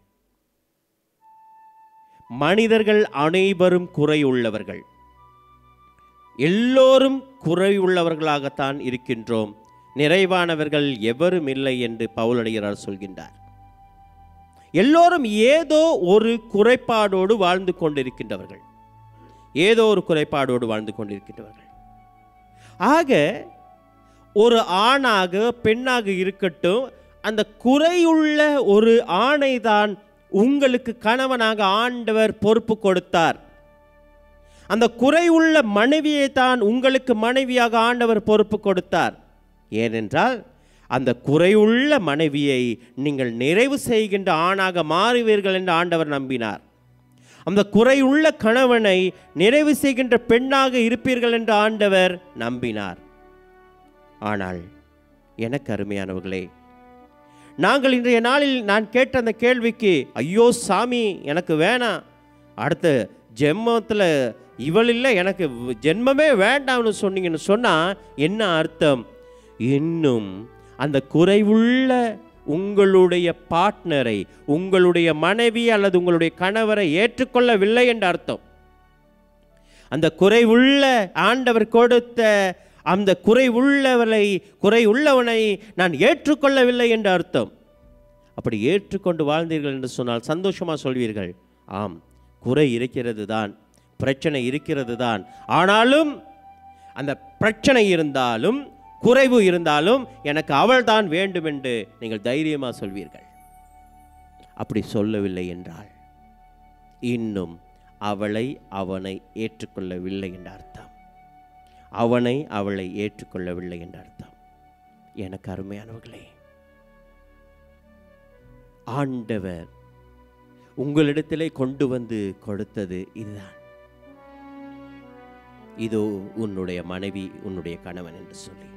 மனிதர்கள் அனைவரும் குறையுள்ளவர்கள் எல்லோரும் குறையுள்ளவர்களாகத்தான் இருக்கின்றோம் நிறைவானவர்கள் எவரும் இல்லை என்று பவுலடிகரார் சொல்கின்றார் எல்லோரும் ஏதோ ஒரு குறைபாடோடு வாழ்ந்து கொண்டிருக்கின்றவர்கள் ஏதோ ஒரு குறைபாடோடு வாழ்ந்து கொண்டிருக்கின்றவர்கள் ஆக ஒரு ஆணாக பெண்ணாக இருக்கட்டும் அந்த குறையுள்ள ஒரு ஆணை தான் உங்களுக்கு கணவனாக ஆண்டவர் பொறுப்பு கொடுத்தார் அந்த குறையுள்ள மனைவியை தான் உங்களுக்கு மனைவியாக ஆண்டவர் பொறுப்பு கொடுத்தார் ஏனென்றால் அந்த குறையுள்ள மனைவியை நீங்கள் நிறைவு செய்கின்ற ஆணாக மாறுவீர்கள் என்று ஆண்டவர் நம்பினார் அந்த குறையுள்ள கணவனை நிறைவு செய்கின்ற பெண்ணாக இருப்பீர்கள் என்று ஆண்டவர் நம்பினார் ஆனால் எனக்கு அருமையானவர்களே நாங்கள் இன்றைய நாளில் நான் கேட்ட அந்த கேள்விக்கு ஐயோ சாமி எனக்கு வேணாம் அடுத்த ஜென்மத்தில் இவள் இல்லை எனக்கு ஜென்மமே வேண்டாம்னு சொன்னீங்கன்னு சொன்னால் என்ன அர்த்தம் இன்னும் அந்த குறைவுள்ள உங்களுடைய பார்ட்னரை உங்களுடைய மனைவி அல்லது உங்களுடைய கணவரை ஏற்றுக்கொள்ளவில்லை என்ற அர்த்தம் அந்த குறைவுள்ள ஆண்டவர் கொடுத்த அந்த குறைவுள்ளவரை குறையுள்ளவனை நான் ஏற்றுக்கொள்ளவில்லை என்ற அர்த்தம் அப்படி ஏற்றுக்கொண்டு வாழ்ந்தீர்கள் என்று சொன்னால் சந்தோஷமாக சொல்வீர்கள் ஆம் குறை இருக்கிறது தான் பிரச்சனை இருக்கிறது தான் ஆனாலும் அந்த பிரச்சனை இருந்தாலும் குறைவு இருந்தாலும் எனக்கு அவள் தான் வேண்டும் என்று நீங்கள் தைரியமாக சொல்வீர்கள் அப்படி சொல்லவில்லை என்றால் இன்னும் அவளை அவனை ஏற்றுக்கொள்ளவில்லை என்ற அர்த்தம் அவனை அவளை ஏற்றுக்கொள்ளவில்லை என்ற அர்த்தம் எனக்கு அருமையானவர்களே ஆண்டவர் உங்களிடத்திலே கொண்டு வந்து கொடுத்தது இதுதான் இதோ உன்னுடைய மனைவி உன்னுடைய கணவன் என்று சொல்லி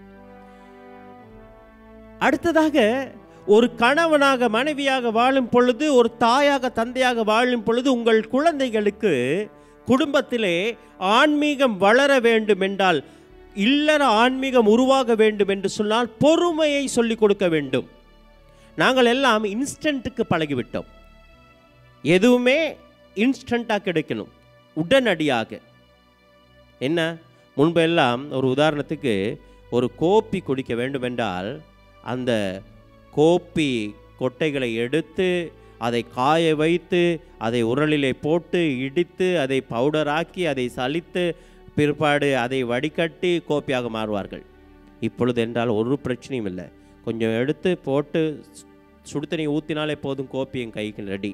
அடுத்ததாக ஒரு கணவனாக மனைவியாக வாழும் பொழுது ஒரு தாயாக தந்தையாக வாழும் பொழுது உங்கள் குழந்தைகளுக்கு குடும்பத்திலே ஆன்மீகம் வளர வேண்டும் என்றால் இல்லற ஆன்மீகம் உருவாக வேண்டும் என்று சொன்னால் பொறுமையை சொல்லிக் கொடுக்க வேண்டும் நாங்கள் எல்லாம் இன்ஸ்டன்ட்டுக்கு பழகிவிட்டோம் எதுவுமே இன்ஸ்டண்ட்டாக கிடைக்கணும் உடனடியாக என்ன முன்பெல்லாம் ஒரு உதாரணத்துக்கு ஒரு கோப்பி குடிக்க வேண்டுமென்றால் அந்த கோப்பி கொட்டைகளை எடுத்து அதை காய வைத்து அதை உரலிலே போட்டு இடித்து அதை பவுடராக்கி அதை சலித்து பிற்பாடு அதை வடிகட்டி கோப்பியாக மாறுவார்கள் இப்பொழுது என்றால் ஒரு பிரச்சனையும் இல்லை கொஞ்சம் எடுத்து போட்டு சு- சுடு தண்ணி ஊற்றினாலே போதும் கோப்பி என் கைக்கு ரெடி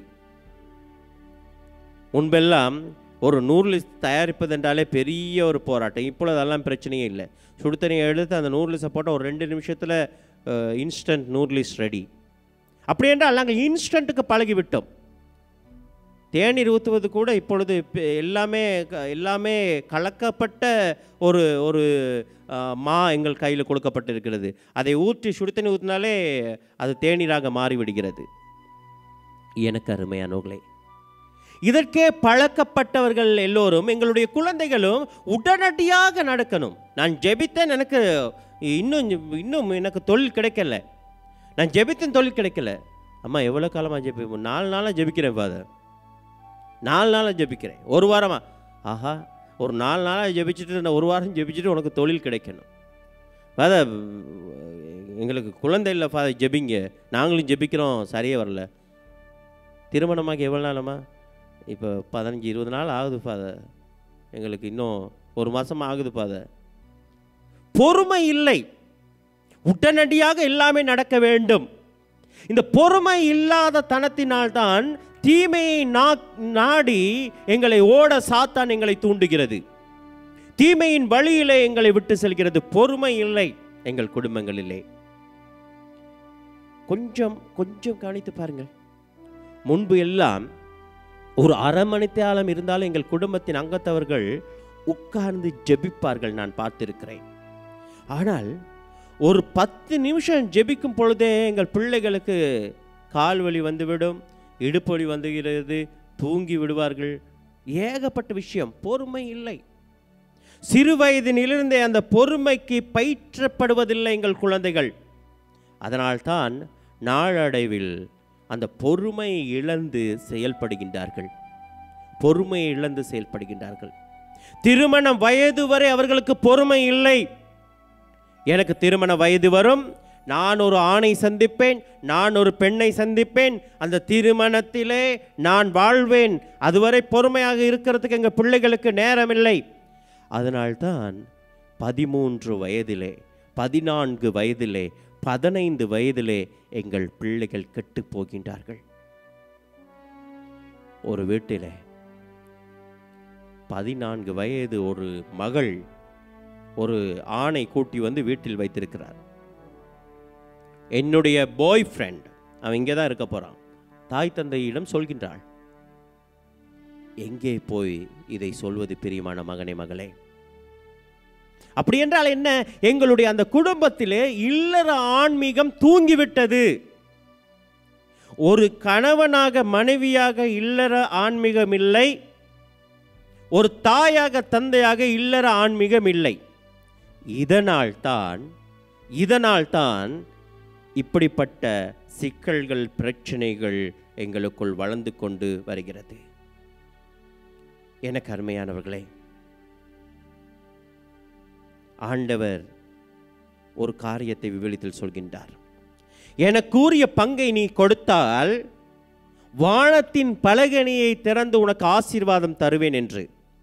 முன்பெல்லாம் ஒரு நூர்லிஸ் தயாரிப்பதென்றாலே பெரிய ஒரு போராட்டம் இப்பொழுது அதெல்லாம் பிரச்சனையே இல்லை சுடு தண்ணியை எடுத்து அந்த நூர்லிஸை போட்டால் ஒரு ரெண்டு நிமிஷத்தில் இன்ஸ்டன்ட் நூர்லிஸ் ரெடி அப்படி என்றால் நாங்கள் இன்ஸ்டண்ட்டுக்கு பழகிவிட்டோம் தேநீர் ஊற்றுவது கூட இப்பொழுது இப்ப எல்லாமே க- எல்லாமே கலக்கப்பட்ட ஒரு ஒரு ஆ, மா எங்கள் கையில் கொடுக்கப்பட்டிருக்கிறது அதை ஊற்றி சுடு தண்ணி ஊற்றினாலே அது தேநீராக மாறிவிடுகிறது எனக்கு அருமையானவர்களே இதற்கே பழக்கப்பட்டவர்கள் எல்லோரும் எங்களுடைய குழந்தைகளும் உடனடியாக நடக்கணும் நான் ஜெபித்தேன் எனக்கு இன்னும் இன்னும் எனக்கு தொழில் கிடைக்கல நான் ஜெபித்தேன் தொழில் கிடைக்கல அம்மா எவ்வளோ காலமாக ஜெபி நாலு நாளாக ஜெபிக்கிறேன் ஃபாதர் நாலு நாளாக ஜெபிக்கிறேன் ஒரு வாரமா ஆஹா ஒரு நாலு நாளாக ஜெபிச்சுட்டு நான் ஒரு வாரம் ஜெபிச்சுட்டு உனக்கு தொழில் கிடைக்கணும் ஃபாதர் எங்களுக்கு குழந்தை இல்லை ஃபாதர் ஜெபிங்க நாங்களும் ஜெபிக்கிறோம் சரியே வரல திருமணமாகி எவ்வளோ நாளம்மா இப்போ பதினஞ்சு இருபது நாள் ஆகுது ஃபாதர் எங்களுக்கு இன்னும் ஒரு மாதம் ஆகுது ஃபாதர் பொறுமை இல்லை உடனடியாக எல்லாமே நடக்க வேண்டும் இந்த பொறுமை இல்லாத தனத்தினால்தான் தீமையை நா- நாடி எங்களை ஓட சாத்தான் எங்களை தூண்டுகிறது தீமையின் வழியிலே எங்களை விட்டு செல்கிறது பொறுமை இல்லை எங்கள் குடும்பங்களிலே கொஞ்சம் கொஞ்சம் கவனித்து பாருங்கள் முன்பு எல்லாம் ஒரு அரை மணித்தியாலம் இருந்தாலும் எங்கள் குடும்பத்தின் அங்கத்தவர்கள் உட்கார்ந்து ஜெபிப்பார்கள் நான் பார்த்திருக்கிறேன் ஆனால் ஒரு பத்து நிமிஷம் ஜெபிக்கும் பொழுதே எங்கள் பிள்ளைகளுக்கு கால் வலி வந்துவிடும் இடுப்பு வலி வந்துகிறது தூங்கி விடுவார்கள் ஏகப்பட்ட விஷயம் பொறுமை இல்லை சிறு வயதினிலிருந்தே அந்த பொறுமைக்கு பயிற்றப்படுவதில்லை எங்கள் குழந்தைகள் அதனால்தான் நாளடைவில் அந்த பொறுமை இழந்து செயல்படுகின்றார்கள் பொறுமையை இழந்து செயல்படுகின்றார்கள் திருமண வயது வரை அவர்களுக்கு பொறுமை இல்லை எனக்கு திருமண வயது வரும் நான் ஒரு ஆணை சந்திப்பேன் நான் ஒரு பெண்ணை சந்திப்பேன் அந்த திருமணத்திலே நான் வாழ்வேன் அதுவரை பொறுமையாக இருக்கிறதுக்கு எங்கள் பிள்ளைகளுக்கு நேரமில்லை அதனால்தான் பதிமூன்று வயதிலே பதினான்கு வயதிலே பதினைந்து வயதிலே எங்கள் பிள்ளைகள் கெட்டு போகின்றார்கள் ஒரு வீட்டிலே பதினான்கு வயது ஒரு மகள் ஒரு ஆணை கூட்டி வந்து வீட்டில் வைத்திருக்கிறார் என்னுடைய பாய் ஃப்ரெண்ட் அவன் இங்கே தான் இருக்க போகிறான் தாய் தந்தையிடம் சொல்கின்றாள் எங்கே போய் இதை சொல்வது பிரியமான மகனே மகளே அப்படி என்றால் என்ன எங்களுடைய அந்த குடும்பத்திலே இல்லற ஆன்மீகம் தூங்கிவிட்டது ஒரு கணவனாக மனைவியாக இல்லற ஆன்மீகம் இல்லை ஒரு தாயாக தந்தையாக இல்லற ஆன்மீகம் இல்லை இதனால் தான் இதனால் தான் இப்படிப்பட்ட சிக்கல்கள் பிரச்சனைகள் எங்களுக்குள் வளர்ந்து கொண்டு வருகிறது எனக்கு அருமையானவர்களே ஆண்டவர் ஒரு காரியத்தை விவரித்தில் சொல்கின்றார் எனக்கூறிய பங்கை நீ கொடுத்தால் வானத்தின் பலகனியை திறந்து உனக்கு ஆசீர்வாதம் தருவேன் என்று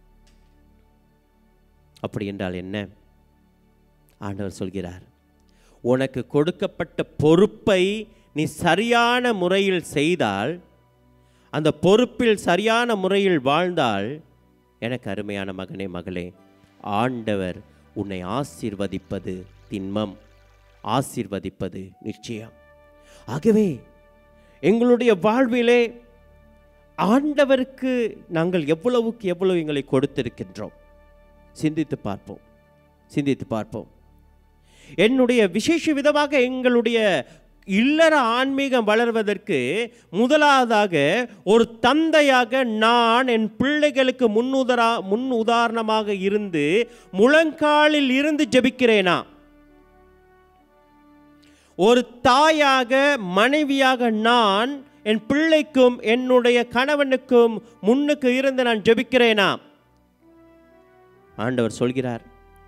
அப்படி என்றால் என்ன ஆண்டவர் சொல்கிறார் உனக்கு கொடுக்கப்பட்ட பொறுப்பை நீ சரியான முறையில் செய்தால் அந்த பொறுப்பில் சரியான முறையில் வாழ்ந்தால் எனக்கு அருமையான மகனே மகளே ஆண்டவர் உன்னை ஆசீர்வதிப்பது திண்மம் ஆசீர்வதிப்பது நிச்சயம் ஆகவே எங்களுடைய வாழ்விலே ஆண்டவருக்கு நாங்கள் எவ்வளவுக்கு எவ்வளவு எங்களை கொடுத்திருக்கின்றோம் சிந்தித்து பார்ப்போம் சிந்தித்து பார்ப்போம் என்னுடைய விசேஷ விதமாக எங்களுடைய இல்லற ஆன்மீகம் வளர்வதற்கு முதலாவதாக ஒரு தந்தையாக நான் என் பிள்ளைகளுக்கு முன்னுதரா முன் உதாரணமாக இருந்து முழங்காலில் இருந்து ஜெபிக்கிறேனா ஒரு தாயாக மனைவியாக நான் என் பிள்ளைக்கும் என்னுடைய கணவனுக்கும் முன்னுக்கு இருந்து நான் ஜெபிக்கிறேனா ஆண்டவர் சொல்கிறார்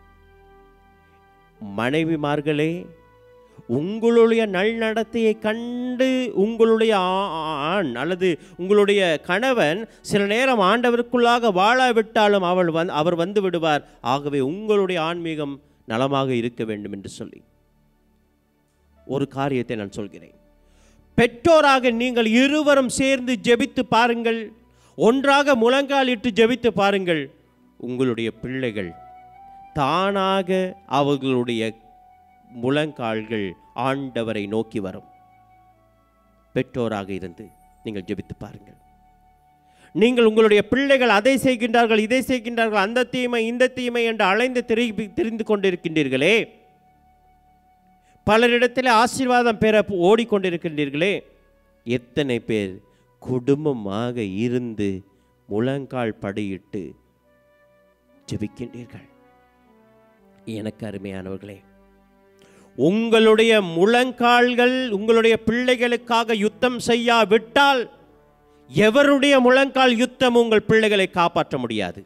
மனைவிமார்களே உங்களுடைய நல்நடத்தையை கண்டு உங்களுடைய ஆ- ஆண் அல்லது உங்களுடைய கணவன் சில நேரம் ஆண்டவருக்குள்ளாக வாழாவிட்டாலும் அவள் வந் அவர் வந்து விடுவார் ஆகவே உங்களுடைய ஆன்மீகம் நலமாக இருக்க வேண்டும் என்று சொல்லி ஒரு காரியத்தை நான் சொல்கிறேன் பெற்றோராக நீங்கள் இருவரும் சேர்ந்து ஜெபித்து பாருங்கள் ஒன்றாக முழங்காலிட்டு ஜெபித்து பாருங்கள் உங்களுடைய பிள்ளைகள் தானாக அவர்களுடைய முழங்கால்கள் ஆண்டவரை நோக்கி வரும் பெற்றோராக இருந்து நீங்கள் ஜெபித்து பாருங்கள் நீங்கள் உங்களுடைய பிள்ளைகள் அதை செய்கின்றார்கள் இதை செய்கின்றார்கள் அந்த தீமை இந்த தீமை என்று அலைந்து திரி திரிந்து கொண்டிருக்கின்றீர்களே பலரிடத்தில் ஆசீர்வாதம் பெற ஓடிக்கொண்டிருக்கின்றீர்களே எத்தனை பேர் குடும்பமாக இருந்து முழங்கால் படியிட்டு ஜெபிக்கின்றீர்கள் எனக்கு அருமையானவர்களே உங்களுடைய முழங்கால்கள் உங்களுடைய பிள்ளைகளுக்காக யுத்தம் செய்யாவிட்டால் எவருடைய முழங்கால் யுத்தம் உங்கள் பிள்ளைகளை காப்பாற்ற முடியாது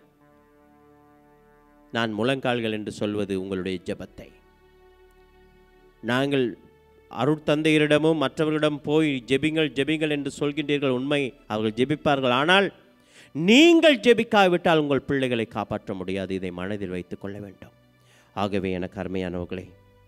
நான் முழங்கால்கள் என்று சொல்வது உங்களுடைய ஜெபத்தை நாங்கள் அருட்தந்தையரிடமும் மற்றவர்களிடம் போய் ஜெபிங்கள் ஜெபிங்கள் என்று சொல்கின்றீர்கள் உண்மை அவர்கள் ஜெபிப்பார்கள் ஆனால் நீங்கள் ஜெபிக்காவிட்டால் உங்கள் பிள்ளைகளை காப்பாற்ற முடியாது இதை மனதில் வைத்துக் கொள்ள வேண்டும் ஆகவே எனக்கு அருமையானவர்களே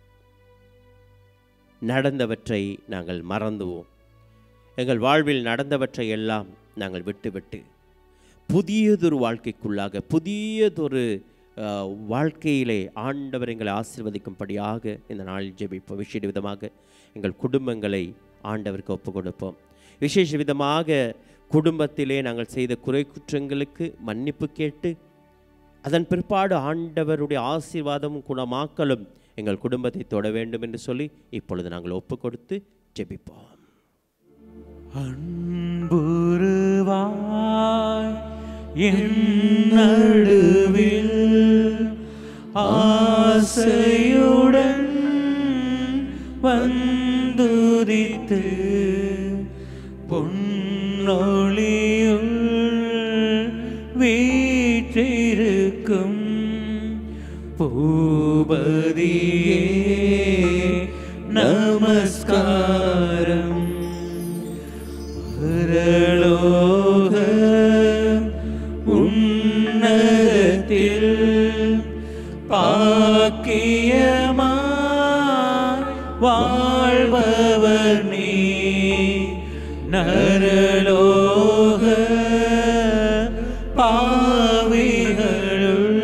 நடந்தவற்றை நாங்கள் மறந்துவோம் எங்கள் வாழ்வில் நடந்தவற்றை எல்லாம் நாங்கள் விட்டுவிட்டு புதியதொரு வாழ்க்கைக்குள்ளாக புதியதொரு அஹ், வாழ்க்கையிலே ஆண்டவர் எங்களை ஆசீர்வதிக்கும்படியாக இந்த நாளில் ஜெபிப்போம் விசேஷ விதமாக எங்கள் குடும்பங்களை ஆண்டவருக்கு ஒப்பு கொடுப்போம் விசேஷ விதமாக குடும்பத்திலே நாங்கள் செய்த குறை குற்றங்களுக்கு மன்னிப்பு கேட்டு அதன் பிற்பாடு ஆண்டவருடைய ஆசீர்வாதமும் குணமாக்கலும் எங்கள் குடும்பத்தை தொட வேண்டும் என்று சொல்லி இப்பொழுது நாங்கள் ஒப்பு கொடுத்து ஜெபிப்போம் அன்புருவாய் என் நடுவில் ஆசையுடன் வந்துதித்து பொன்னொழியுள் வீற்றிருக்கும் பூபதியே நமஸ்காரம் பரலோக உன்னதத்தில் பாக்கியமாய் வாழ்பவர் நீ நரலோக பாவிகளுள்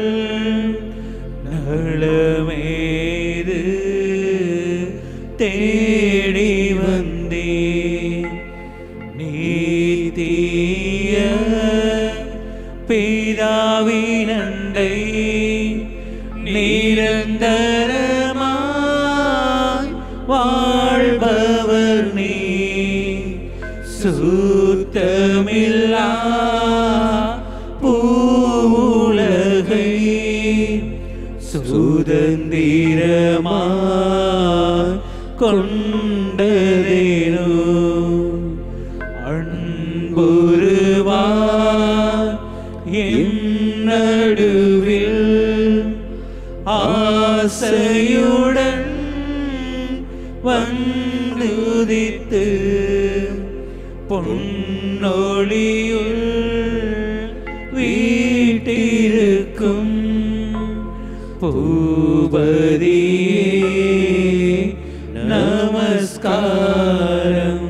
நலமேது தேடி வந்தேன் நீதிய பிதாவினண்டை நிரந்தரமாய் வாழ்பவர் நீ சுத்தமில்லா பூவுலகை சுதந்திரமாய் கொண்டதேனோ அன்புருவா என் நடுவில் ஆசையுடன் வந்துதித்து பொன்னொழியுள் வீட்டிருக்கும் பூபதியே நமஸ்காரம்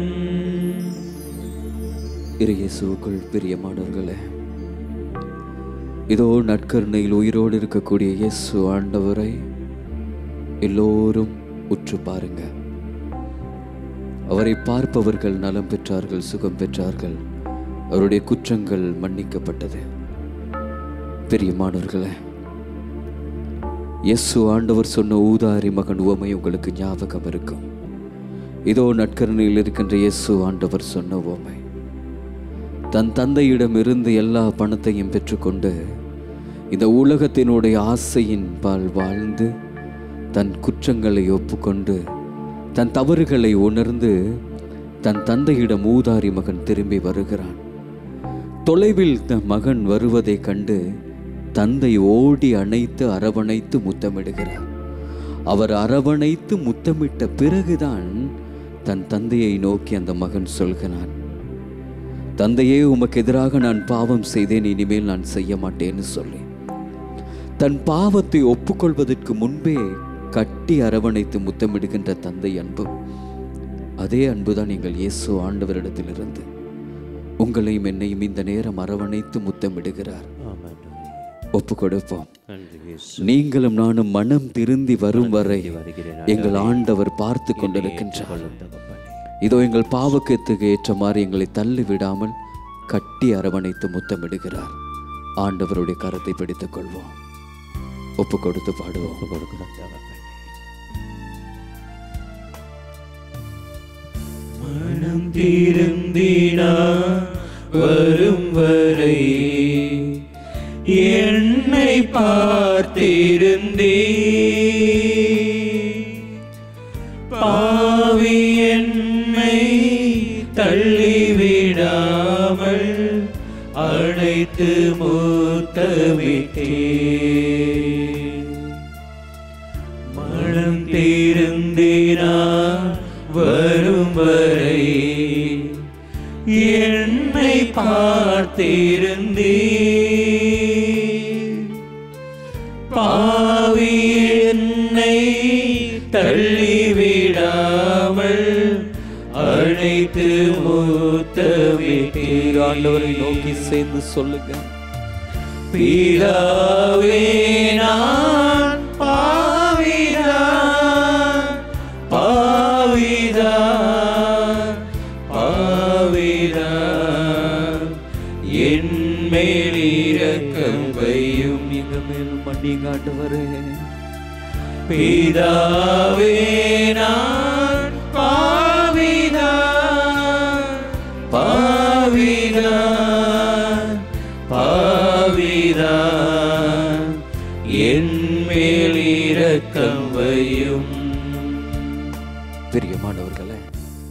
இறையேசுவுக்குள் பிரியமானவர்களே இதோ நற்கருணையில் உயிரோடு இருக்கக்கூடிய இயேசு ஆண்டவரை எல்லோரும் உற்று பாருங்க அவரை பார்ப்பவர்கள் நலம் பெற்றார்கள் சுகம் பெற்றார்கள் அவருடைய குற்றங்கள் மன்னிக்கப்பட்டது பிரியமானவர்களே இயேசு ஆண்டவர் சொன்ன ஊதாரி மகன் உவமை உங்களுக்கு ஞாபகம் இருக்கும் இதோ நட்கரணையில் இருக்கின்ற இயேசு ஆண்டவர் சொன்ன ஓமை தன் தந்தையிடமிருந்து எல்லா பணத்தையும் பெற்றுக்கொண்டு இந்த உலகத்தினுடைய ஆசையின் பால் வாழ்ந்து தன் குற்றங்களை ஒப்புக்கொண்டு தன் தவறுகளை உணர்ந்து தன் தந்தையிடம் ஊதாரி மகன் திரும்பி வருகிறான் தொலைவில் தன் மகன் வருவதைக் கண்டு தந்தை ஓடி அணைத்து அரவணைத்து முத்தமிடுகிறார் அவர் அரவணைத்து முத்தமிட்ட பிறகுதான் தன் தந்தையை நோக்கி அந்த மகன் சொல்கிறான் தந்தையே உமக்கு எதிராக நான் பாவம் செய்தேன் இனிமேல் நான் செய்ய மாட்டேன்னு சொல்லி தன் பாவத்தை ஒப்புக்கொள்வதற்கு முன்பே கட்டி அரவணைத்து முத்தமிடுகின்ற தந்தை அன்பு அதே அன்புதான் எங்கள் இயேசு ஆண்டவரிடத்திலிருந்து உங்களையும் என்னையும் இந்த நேரம் அரவணைத்து முத்தமிடுகிறார் ஒப்பு கொடுப்போம் நன்றி இயேசு. நீங்களும் நானும் மனம் திருந்தி வரும் வரை வருகிறேன் எங்கள் ஆண்டவர் பார்த்து கொண்டிருக்கின்றார் கொள்ளும் தகப்பனே. இதோ எங்கள் பாவக்கத்துக்கு ஏற்ற மாதிரி எங்களை தள்ளி விடாமல் கட்டி அரவணைத்து முத்தமிடுகிறார் ஆண்டவருடைய கரத்தை பிடித்துக் கொள்வோம் ஒப்பு கொடுத்து பாடுவோம் ஒப்பு கொடுக்கிறோம் தகப்பனே. மனம் திருந்தினா வரும் வரை என்னை பார்த்திருந்தே பாவி என்னை தள்ளிவிடாமல் அழைத்து மூத்தவிட்டே மனம் தீர்ந்தினா வரும் வரை என்னை பார்த்திருந்தே பாவி என்னை தள்ளிவிடாமல் அழைத்து மூத்தவிட்டே ஆண்டவரை நோக்கி சேர்ந்து சொல்லுங்க பிதாவே நான் பாவிதான் பாவிதான் பாவிதான் என் மேல் இரக்கம் வையும் நீங்க மேலும் மன்னிங்க ஆண்டவரே பிதாவே நான் பாவிதான் பாவிதான் பாவிதான் என் மேல் இரக்கம் வையும் பிரியமானவர்களே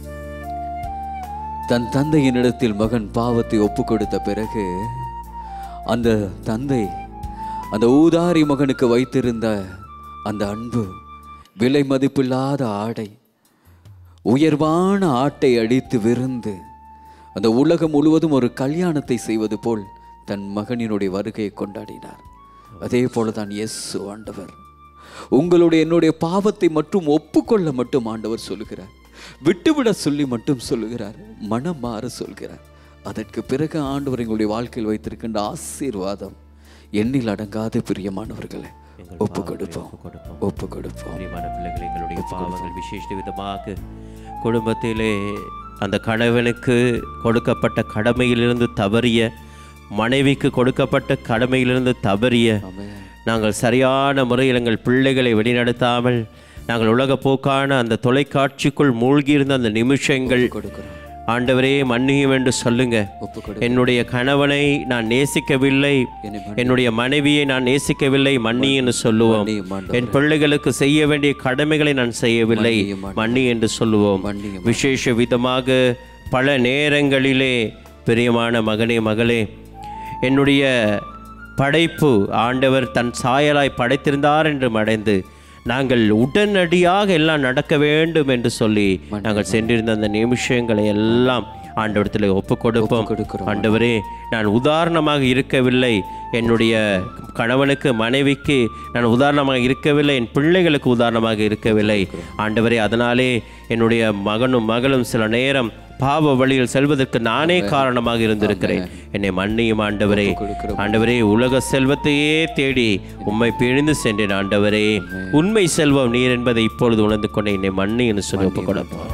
தன் தந்தையினிடத்தில் மகன் பாவத்தை ஒப்புக் கொடுத்த பிறகு அந்த தந்தை அந்த ஊதாரி மகனுக்கு வைத்திருந்த அந்த அன்பு விலை மதிப்பில்லாத ஆடை உயர்வான ஆட்டை அடித்து விருந்து அந்த உலகம் முழுவதும் ஒரு கல்யாணத்தை செய்வது போல் தன் மகனினுடைய வருகையை கொண்டாடினார் அதே போல தான் இயேசு ஆண்டவர் உங்களுடைய என்னுடைய பாவத்தை மட்டும் ஒப்புக்கொள்ள மட்டும் ஆண்டவர் சொல்லுகிறார் விட்டுவிட சொல்லி மட்டும் சொல்லுகிறார் மனம் மாற சொல்கிறார் அதற்கு பிறகு ஆண்டவர் எங்களுடைய வாழ்க்கையில் வைத்திருக்கின்ற ஆசீர்வாதம் எண்ணில் அடங்காத பிரியமானவர்களே ஒப்பு கொடுப்போம் கொடுப்போம். ஒப்பு கொடுப்போம் பிரியமான பிள்ளைகளை எங்களுடைய பாவங்கள் விசேஷ விதமாக குடும்பத்திலே அந்த கணவனுக்கு கொடுக்கப்பட்ட கடமையிலிருந்து தவறிய மனைவிக்கு கொடுக்கப்பட்ட கடமையிலிருந்து தவறிய ஆமென். நாங்கள் சரியான முறையில் எங்கள் பிள்ளைகளை வழிநடத்தாமல் நாங்கள் உலகப் போக்கான அந்த தொலைக்காட்சிக்குள் மூழ்கியிருந்த அந்த நிமிஷங்கள் கொடுக்கிறோம் ஆண்டவரே மன்னியும் என்று சொல்லுங்க ஒப்பு கொடு என்னுடைய கணவனை நான் நேசிக்கவில்லை என்னை என்னுடைய மனைவியை நான் நேசிக்கவில்லை மன்னி என்று சொல்லுவோம் மன்னியும் ஆண்டவரே. என் பிள்ளைகளுக்கு செய்ய வேண்டிய கடமைகளை நான் செய்யவில்லை மன்னியும் ஆண்டவரே. மன்னி என்று சொல்லுவோம் மன்னியும் விசேஷ விதமாக பல நேரங்களிலே பிரியமான மகனே மகளே என்னுடைய படைப்பு ஆண்டவர் தன் சாயலாய் படைத்திருந்தார் என்று மடைந்து நாங்கள் உடனடியாக எல்லாம் நடக்க வேண்டும் என்று சொல்லி நாங்கள் சென்றிருந்த அந்த நிமிஷங்களை எல்லாம் ஆண்டவரத்தில் ஒப்பு கொடுப்போம் கொடுக்கிறோம். ஆண்டவரே நான் உதாரணமாக இருக்கவில்லை என்னுடைய கணவனுக்கு மனைவிக்கு நான் உதாரணமாக இருக்கவில்லை என் பிள்ளைகளுக்கு உதாரணமாக இருக்கவில்லை ஆண்டவரே அதனாலே என்னுடைய மகனும் மகளும் சில நேரம் பாவ வழியில் செல்வதற்கு நானே காரணமாக இருந்திருக்கிறேன் என்னை மன்னியும் ஆண்டவரே கொடுக்கிறோம். ஆண்டவரே உலக செல்வத்தையே தேடி உம்மை பிழிந்து சென்றேன் ஆண்டவரே உண்மை செல்வம் நீர் என்பதை இப்பொழுது உணர்ந்து கொண்டே என்னை மன்னி என்று சொல்லி ஒப்புக் கொடுப்போம்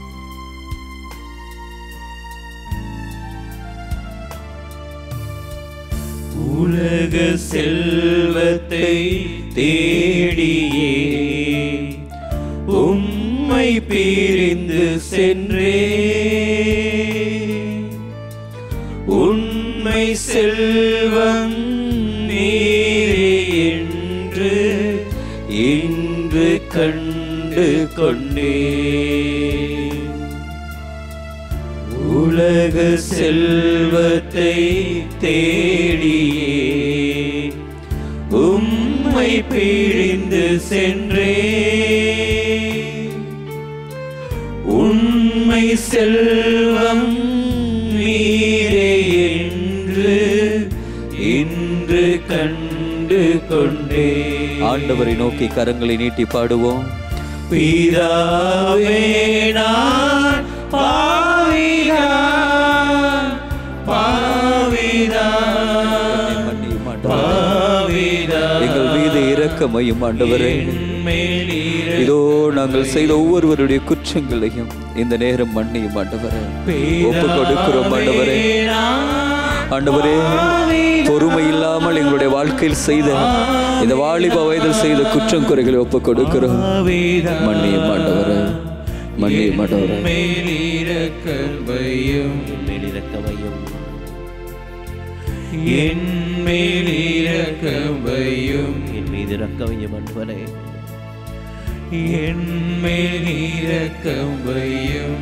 உலக செல்வத்தை தேடியே உம்மை பிரிந்து சென்றே உண்மை செல்வம் நீரே என்று இன்று கண்டு கொண்டே உலக செல்வத்தை தேடியே உம்மை பிழிந்து சென்றே உண்மை செல்வம் நீரே என்று இன்று கண்டு கொண்டே ஆண்டவரை நோக்கி கரங்களை நீட்டி பாடுவோம் பிதாவே நான் பாவிதான் பாவிதான் மன்னியும் ஆண்டவரே. பாவிதான் எங்கள் மீது இரக்கமையும் ஆண்டவரே மேல் இதோ நாங்கள் செய்த ஒவ்வொருவருடைய குற்றங்களையும் இந்த நேரம் மன்னியும் ஆண்டவரே ஒப்பு கொடுக்கிறோம் ஆண்டவரே ஆண்டவரே பொறுமை இல்லாமல் எங்களுடைய வாழ்க்கையில் செய்த இந்த வாலிப வயதில் செய்த குற்றம் குறைகளை ஒப்பு கொடுக்கிறோம் மன்னியும் ஆண்டவரே மன்னியும் ஆண்டவரே மேலிரக்கவையும் மேலிறக்கவையும் என் மேலிரக்கவையும் என் மீது இறக்கவையும் அன்பரே என் மேலிரக்கவையும்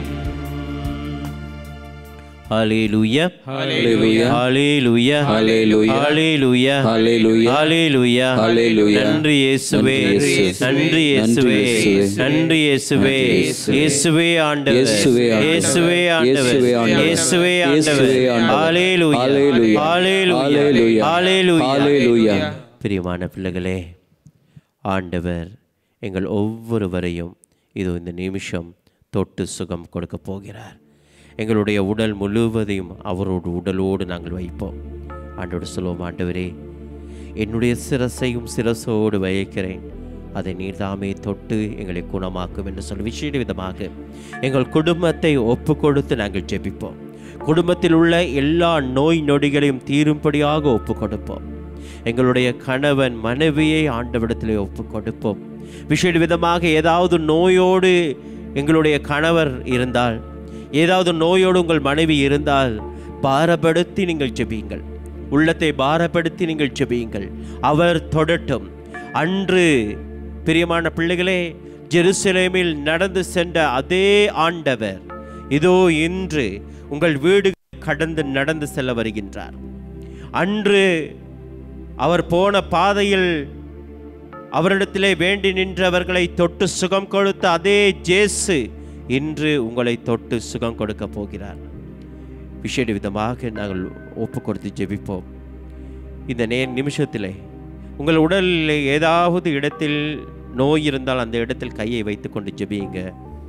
ஹalleluya Hallelujah. ஹalleluya Hallelujah. ஹalleluya Hallelujah. ஹalleluya Hallelujah. நன்றி இயேசுவே நன்றி இயேசுவே. நன்றி இயேசுவே நன்றி இயேசுவே இயேசுவே ஆண்டவர் இயேசுவே ஆண்டவர். இயேசுவே ஆண்டவர் இயேசுவே ஆண்டவர். இயேசுவே இயேசுவே ஆண்டவர் ஆண்டவர். ஹalleluya Hallelujah. ஹalleluya Hallelujah. ஹalleluya Hallelujah. பிரியமான பிள்ளைகளே ஆண்டவர் எங்கள் ஒவ்வொருவரையும் இதோ இந்த நிமிஷம் தொட்டு சுகம் கொடுக்க போகிறார் எங்களுடைய உடல் முழுவதையும் அவரோட உடலோடு நாங்கள் வைப்போம் ஆண்டோடு சொல்லுவோம் ஆண்டவரே என்னுடைய சிரசையும் சிரசோடு வைக்கிறேன் அதை நீர்தாமே தொட்டு எங்களை குணமாக்கும் என்று சொல்லி விசேட விதமாக எங்கள் குடும்பத்தை ஒப்பு கொடுத்து நாங்கள் ஜெபிப்போம் குடும்பத்தில் உள்ள எல்லா நோய் நொடிகளையும் தீரும்படியாக ஒப்பு கொடுப்போம் எங்களுடைய கணவன் மனைவியை ஆண்டவிடத்திலே ஒப்பு கொடுப்போம் விசேட விதமாக ஏதாவது நோயோடு எங்களுடைய கணவர் இருந்தால் ஏதாவது நோயோடு உங்கள் மனைவி இருந்தால் பாரப்படுத்தி நீங்கள் ஜெபியுங்கள் உள்ளத்தை பாரப்படுத்தி நீங்கள் ஜெபியுங்கள் அவர் தொடட்டும் அன்று பிரியமான பிள்ளைகளே ஜெருசலேமில் நடந்து சென்ற அதே ஆண்டவர் இதோ இன்று உங்கள் வீடு கடந்து நடந்து செல்ல வருகின்றார் அன்று அவர் போன பாதையில் அவரிடத்திலே வேண்டி நின்றவர்களை தொட்டு சுகம் கொடுத்த அதே ஜேசு இன்று உங்களை தொட்டு சுகம் கொடுக்க போகிறார் விசேட விதமாக நாங்கள் ஒப்பு கொடுத்து ஜெபிப்போம் இந்த நே நிமிஷத்திலே உங்கள் உடலில் ஏதாவது இடத்தில் நோய் இருந்தால் அந்த இடத்தில் கையை வைத்துக்கொண்டு ஜெபியுங்க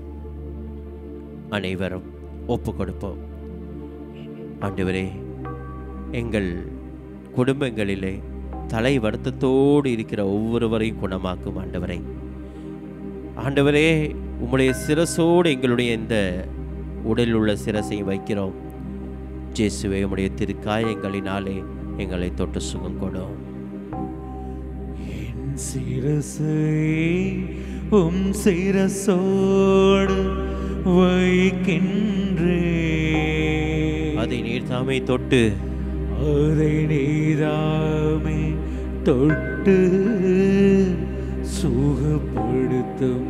அனைவரும் ஒப்பு கொடுப்போம் ஆண்டவரே எங்கள் குடும்பங்களிலே தலை வருத்தத்தோடு இருக்கிற ஒவ்வொருவரையும் குணமாக்கும் ஆண்டவரை ஆண்டவரே உம்முடைய சிரசோடு எங்களுடைய இந்த உடலில் உள்ள சிரசை வைக்கிறோம் ஜேசுவே உம்முடைய திருக்காயங்களினாலே எங்களை தொட்டு சுகம் கொடும் என் சிரசை உம் சிரசோடு வைக்கின்றே அதை நீர் தாமே தொட்டு அதை நீதாமே தொட்டு சுகப்படுத்தும்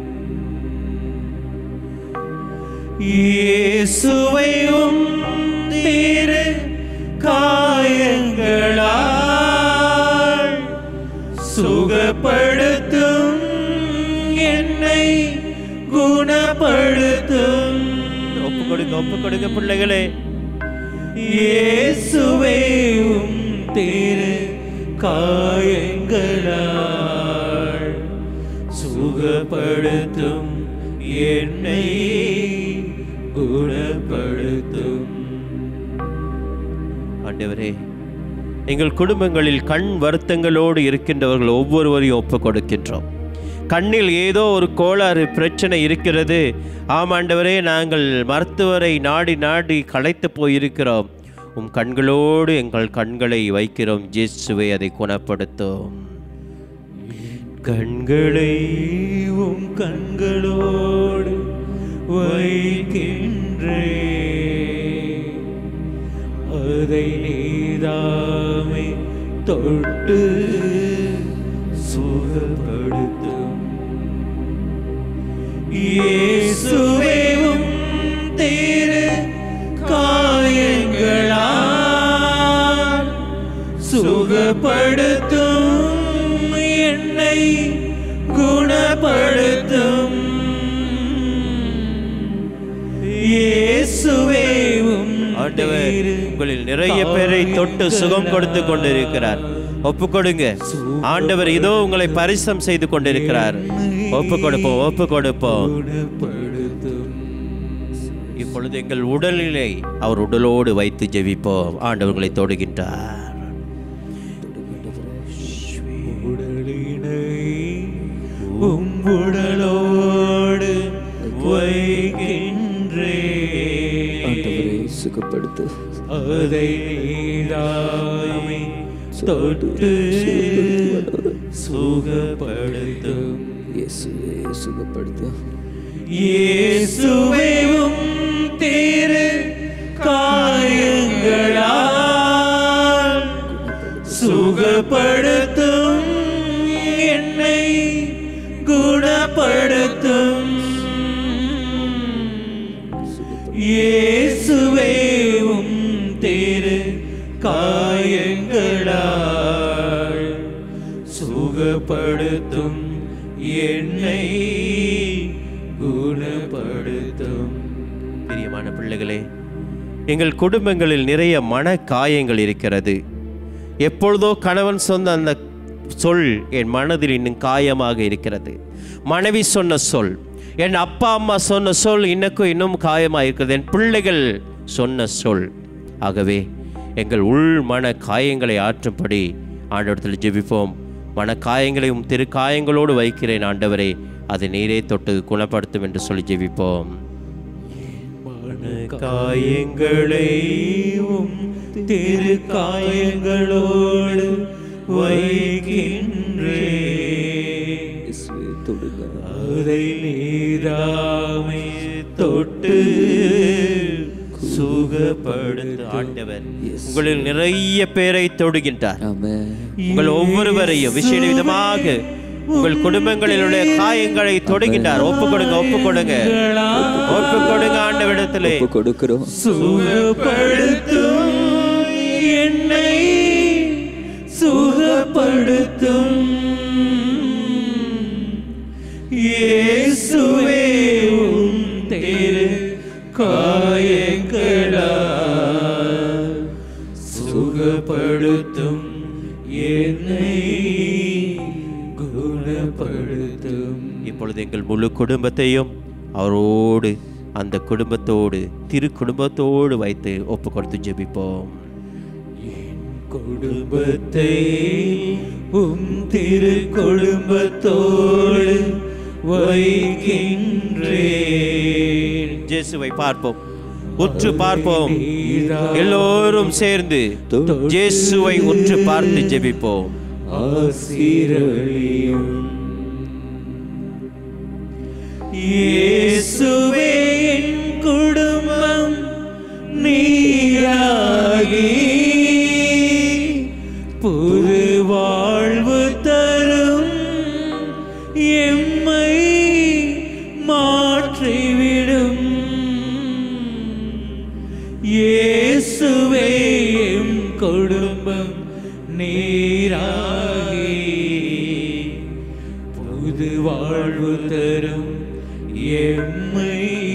இயேசுவை உம் திரு காயங்களால் சுகப்படுத்தும் என்னை குணப்படுத்தும் ஒப்பு கொடுங்க ஒப்பு கொடுங்க பிள்ளைகளே இயேசுவே உம் திரு காயங்களால் சுகப்படுத்தும் என்னை குணப்படுத்தும் ஆண்டவரே எங்கள் குடும்பங்களில் கண் வருத்தங்களோடு இருக்கின்றவர்கள் ஒவ்வொருவரையும் ஒப்பு கொடுக்கின்றோம் கண்ணில் ஏதோ ஒரு கோளாறு பிரச்சனை இருக்கிறது ஆமாண்டவரே நாங்கள் மருத்துவரை நாடி நாடி களைத்து போயிருக்கிறோம் உம் கண்களோடு எங்கள் கண்களை வைக்கிறோம் ஜேசுவை அதை குணப்படுத்தும் கண்களை உம் கண்களோடு வைக்கின்றே அதை நீதாமே தொட்டு சுகப்படுத்தும் இயேசுவேவும் திரு காயங்களால் சுகப்படுத்தும் என்னை குணப்படுத்தும் இயேசுவேவும் ஆண்டவர் உங்களில் நிறைய பேரை தொட்டு சுகம் கொடுத்து கொண்டிருக்கிறார் ஒப்பு கொடுங்க ஆண்டவர் இதோ உங்களை பரிசம் செய்து கொண்டிருக்கிறார் ஒப்பு கொடுப்போம் ஒப்பு கொடுப்போம் குணப்படுத்தும் இப்பொழுது எங்கள் உடலிலே அவர் உடலோடு வைத்து ஜெபிப்போம் ஆண்டவர்களை தொடுகின்றார் உடலினை உம்புடலோடு வைக்கின்றே ஆண்டவரை சுகப்படுத்து அதை நீதாமே தொட்டு சுகப்படுத்தும் இயேசுவே சுகப்படுத்து இயேசுவேவும் திரு காயங்களால் சுகப்படுத்தும் என்னை குணப்படுத்தும் இயேசுவேவும் திரு காயங்களால் சுகப்படுத்தும் என்னை குணப்படுத்தும் பிரியமான பிள்ளைகளே எங்கள் குடும்பங்களில் நிறைய மன காயங்கள் இருக்கிறது எப்பொழுதோ கணவன் சொன்ன அந்த சொல் என் மனதில் இன்னும் காயமாக இருக்கிறது மனைவி சொன்ன சொல் என் அப்பா அம்மா சொன்ன சொல் இன்னக்கும் இன்னும் காயமாக இருக்கிறது என் பிள்ளைகள் சொன்ன சொல் ஆகவே எங்கள் உள் மன காயங்களை ஆற்றும்படி ஆண்டவரத்தில் ஜெபிப்போம் மன காயங்களையும் திரு காயங்களோடு வைக்கிறேன் ஆண்டவரே அதை நீரே தொட்டு குணப்படுத்தும் என்று சொல்லி ஜெபிப்போம் காயங்களை உம் திரு காயங்களோடு வைக்கின்றே இயேசுவே தொடுங்க அதை நீதாமே தொட்டு சுகப்படுத்த ஆண்டவர் உங்களில் நிறைய பேரை தொடுகின்றார் ஆமென் உங்கள் ஒவ்வொருவரையும் விசேட விதமாக உங்கள் குடும்பங்களிலுடைய காயங்களை தொடுகின்றார் ஒப்பு கொடுங்க ஒப்பு கொடுங்க ஒப்பு கொடுங்க ஆண்டவிடத்திலே ஒப்பு கொடுக்கிறோம் சுகப்படுத்தும் என்னை சுகப்படுத்தும் இயேசுவே உம் திரு காயங்களால் சுகப்படுத்தும் என்னை குணப்படுத்தும் இப்பொழுது எங்கள் முழு குடும்பத்தையும் அவரோடு அந்த குடும்பத்தோடு திரு குடும்பத்தோடு வைத்து ஒப்பு கொடுத்து ஜெபிப்போம் குடும்பத்தை உம் திரு குடும்பத்தோடு வைக்கின்றேன் இயேசுவை பார்ப்போம் உற்று பார்ப்போம் எல்லோரும் சேர்ந்து இயேசுவை உற்று பார்த்து ஜெபிப்போம் ஆசீரழியும் இயேசுவே என் குடும்பம் நீராகி புது வாழ்வு தரும் எம்மை மாற்றிவிடும் இயேசுவே எம் குடும்பம் நீராகி புது வாழ்வு தரும் எம்மை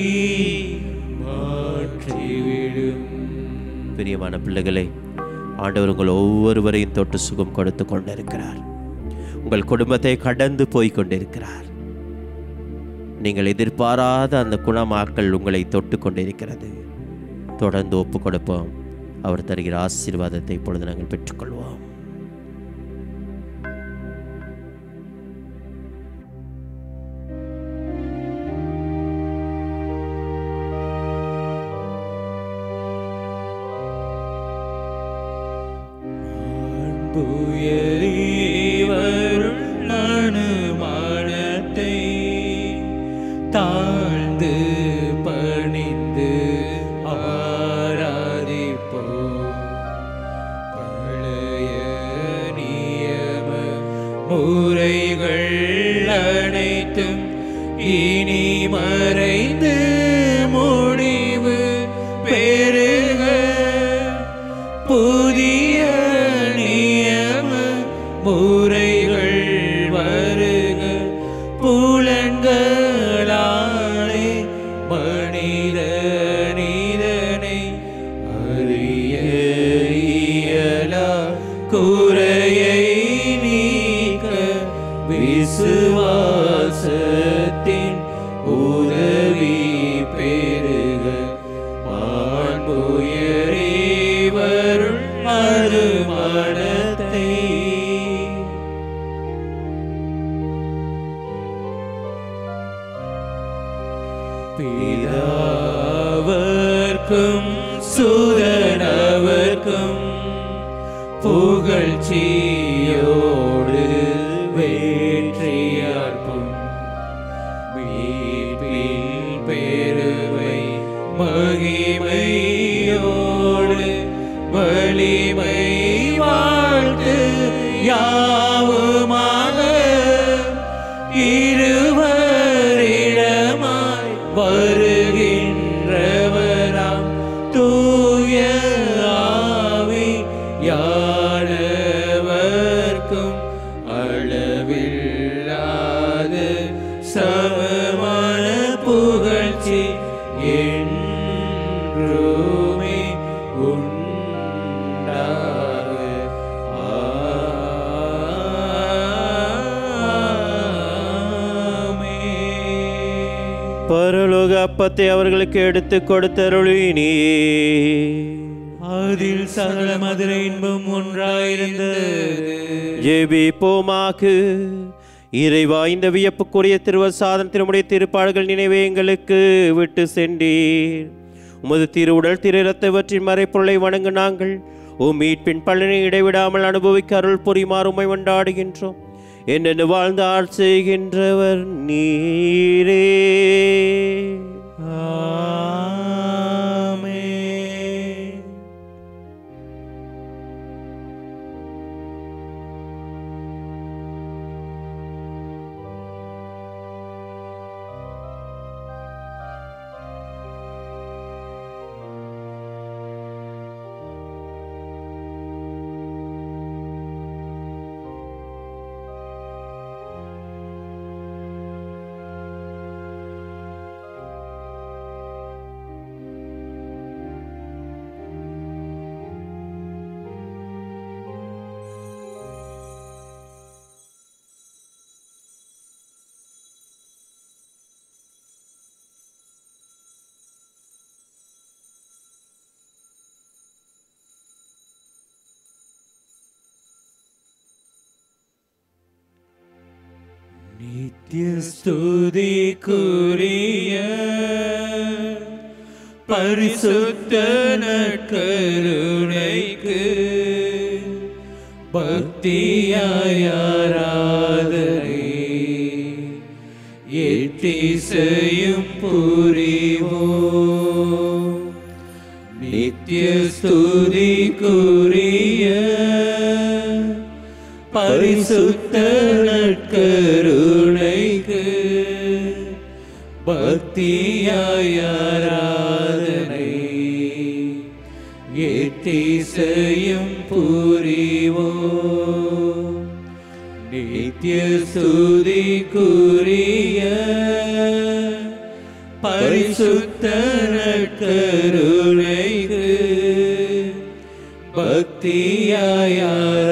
மாற்றிவிடும் பிரியமான பிள்ளைகளே ஆண்டவர் உங்கள் ஒவ்வொருவரையும் தொட்டு சுகம் கொடுத்து கொண்டிருக்கிறார் உங்கள் குடும்பத்தை கடந்து போய் கொண்டிருக்கிறார் நீங்கள் எதிர்பாராத அந்த குணமாக்கல் உங்களை தொட்டு கொண்டிருக்கிறது தொடர்ந்து ஒப்பு கொடுப்போம் அவர் தருகிற ஆசீர்வாதத்தை இப்பொழுது நாங்கள் பெற்றுக்கொள்வோம் புயலிவருள் அனுமானத்தை தாழ்ந்து தமக்கும் சுதனவர்க்கும் புகழ்ச்சியோடு வேற்றியார்க்கும் மீட்பின் பெருமை மகிமையோடு வலிமை வாழ்த்து யாவுமாக இருவரிடமாய் வருகின்றவராம் தூய ஆவி யானவர்க்கும் அளவில்லாத சமமான புகழ்ச்சி என்றுமே உண்டாக ஆமென். பரலோக அப்பத்தை அவர்களுக்கு எடுத்து கொடுத்தருளினே அதில் சகல மதுர இன்பம் ஒன்றாயிருந்தது ஜெபிப்போமாக்கு இறைவா இந்த வியப்புக்குரிய திருவசாதன திருமுடைய திருப்பாடுகள் நினைவே எங்களுக்கு விட்டு சென்றீர் உமது திருவுடல் திரு இரத்தவற்றின் மறைப்பொருளை வணங்கு நாங்கள் உம் மீட்பின் பலனை இடைவிடாமல் அனுபவிக்க அருள் புரிமாறு உம்மை கொண்டாடுகின்றோம் என்னென்னு வாழ்ந்து ஆள் செய்கின்றவர் நீரே ஆமென். நித்திய ஸ்துதிக்குரிய பரிசுத்த நற்கருணைக்கு பக்தியாய் ஆராதனை எத்திசையும் புரிவோம் நித்திய ஸ்துதிக்குரிய பரிசுத்த நற்கருணைக்கு பக்தியாய் ஆராதனை எத்திசையும் புரிவோம் நித்திய ஸ்துதிக்குரிய பரிசுத்த நற்கருணைக்கு பக்தியாய்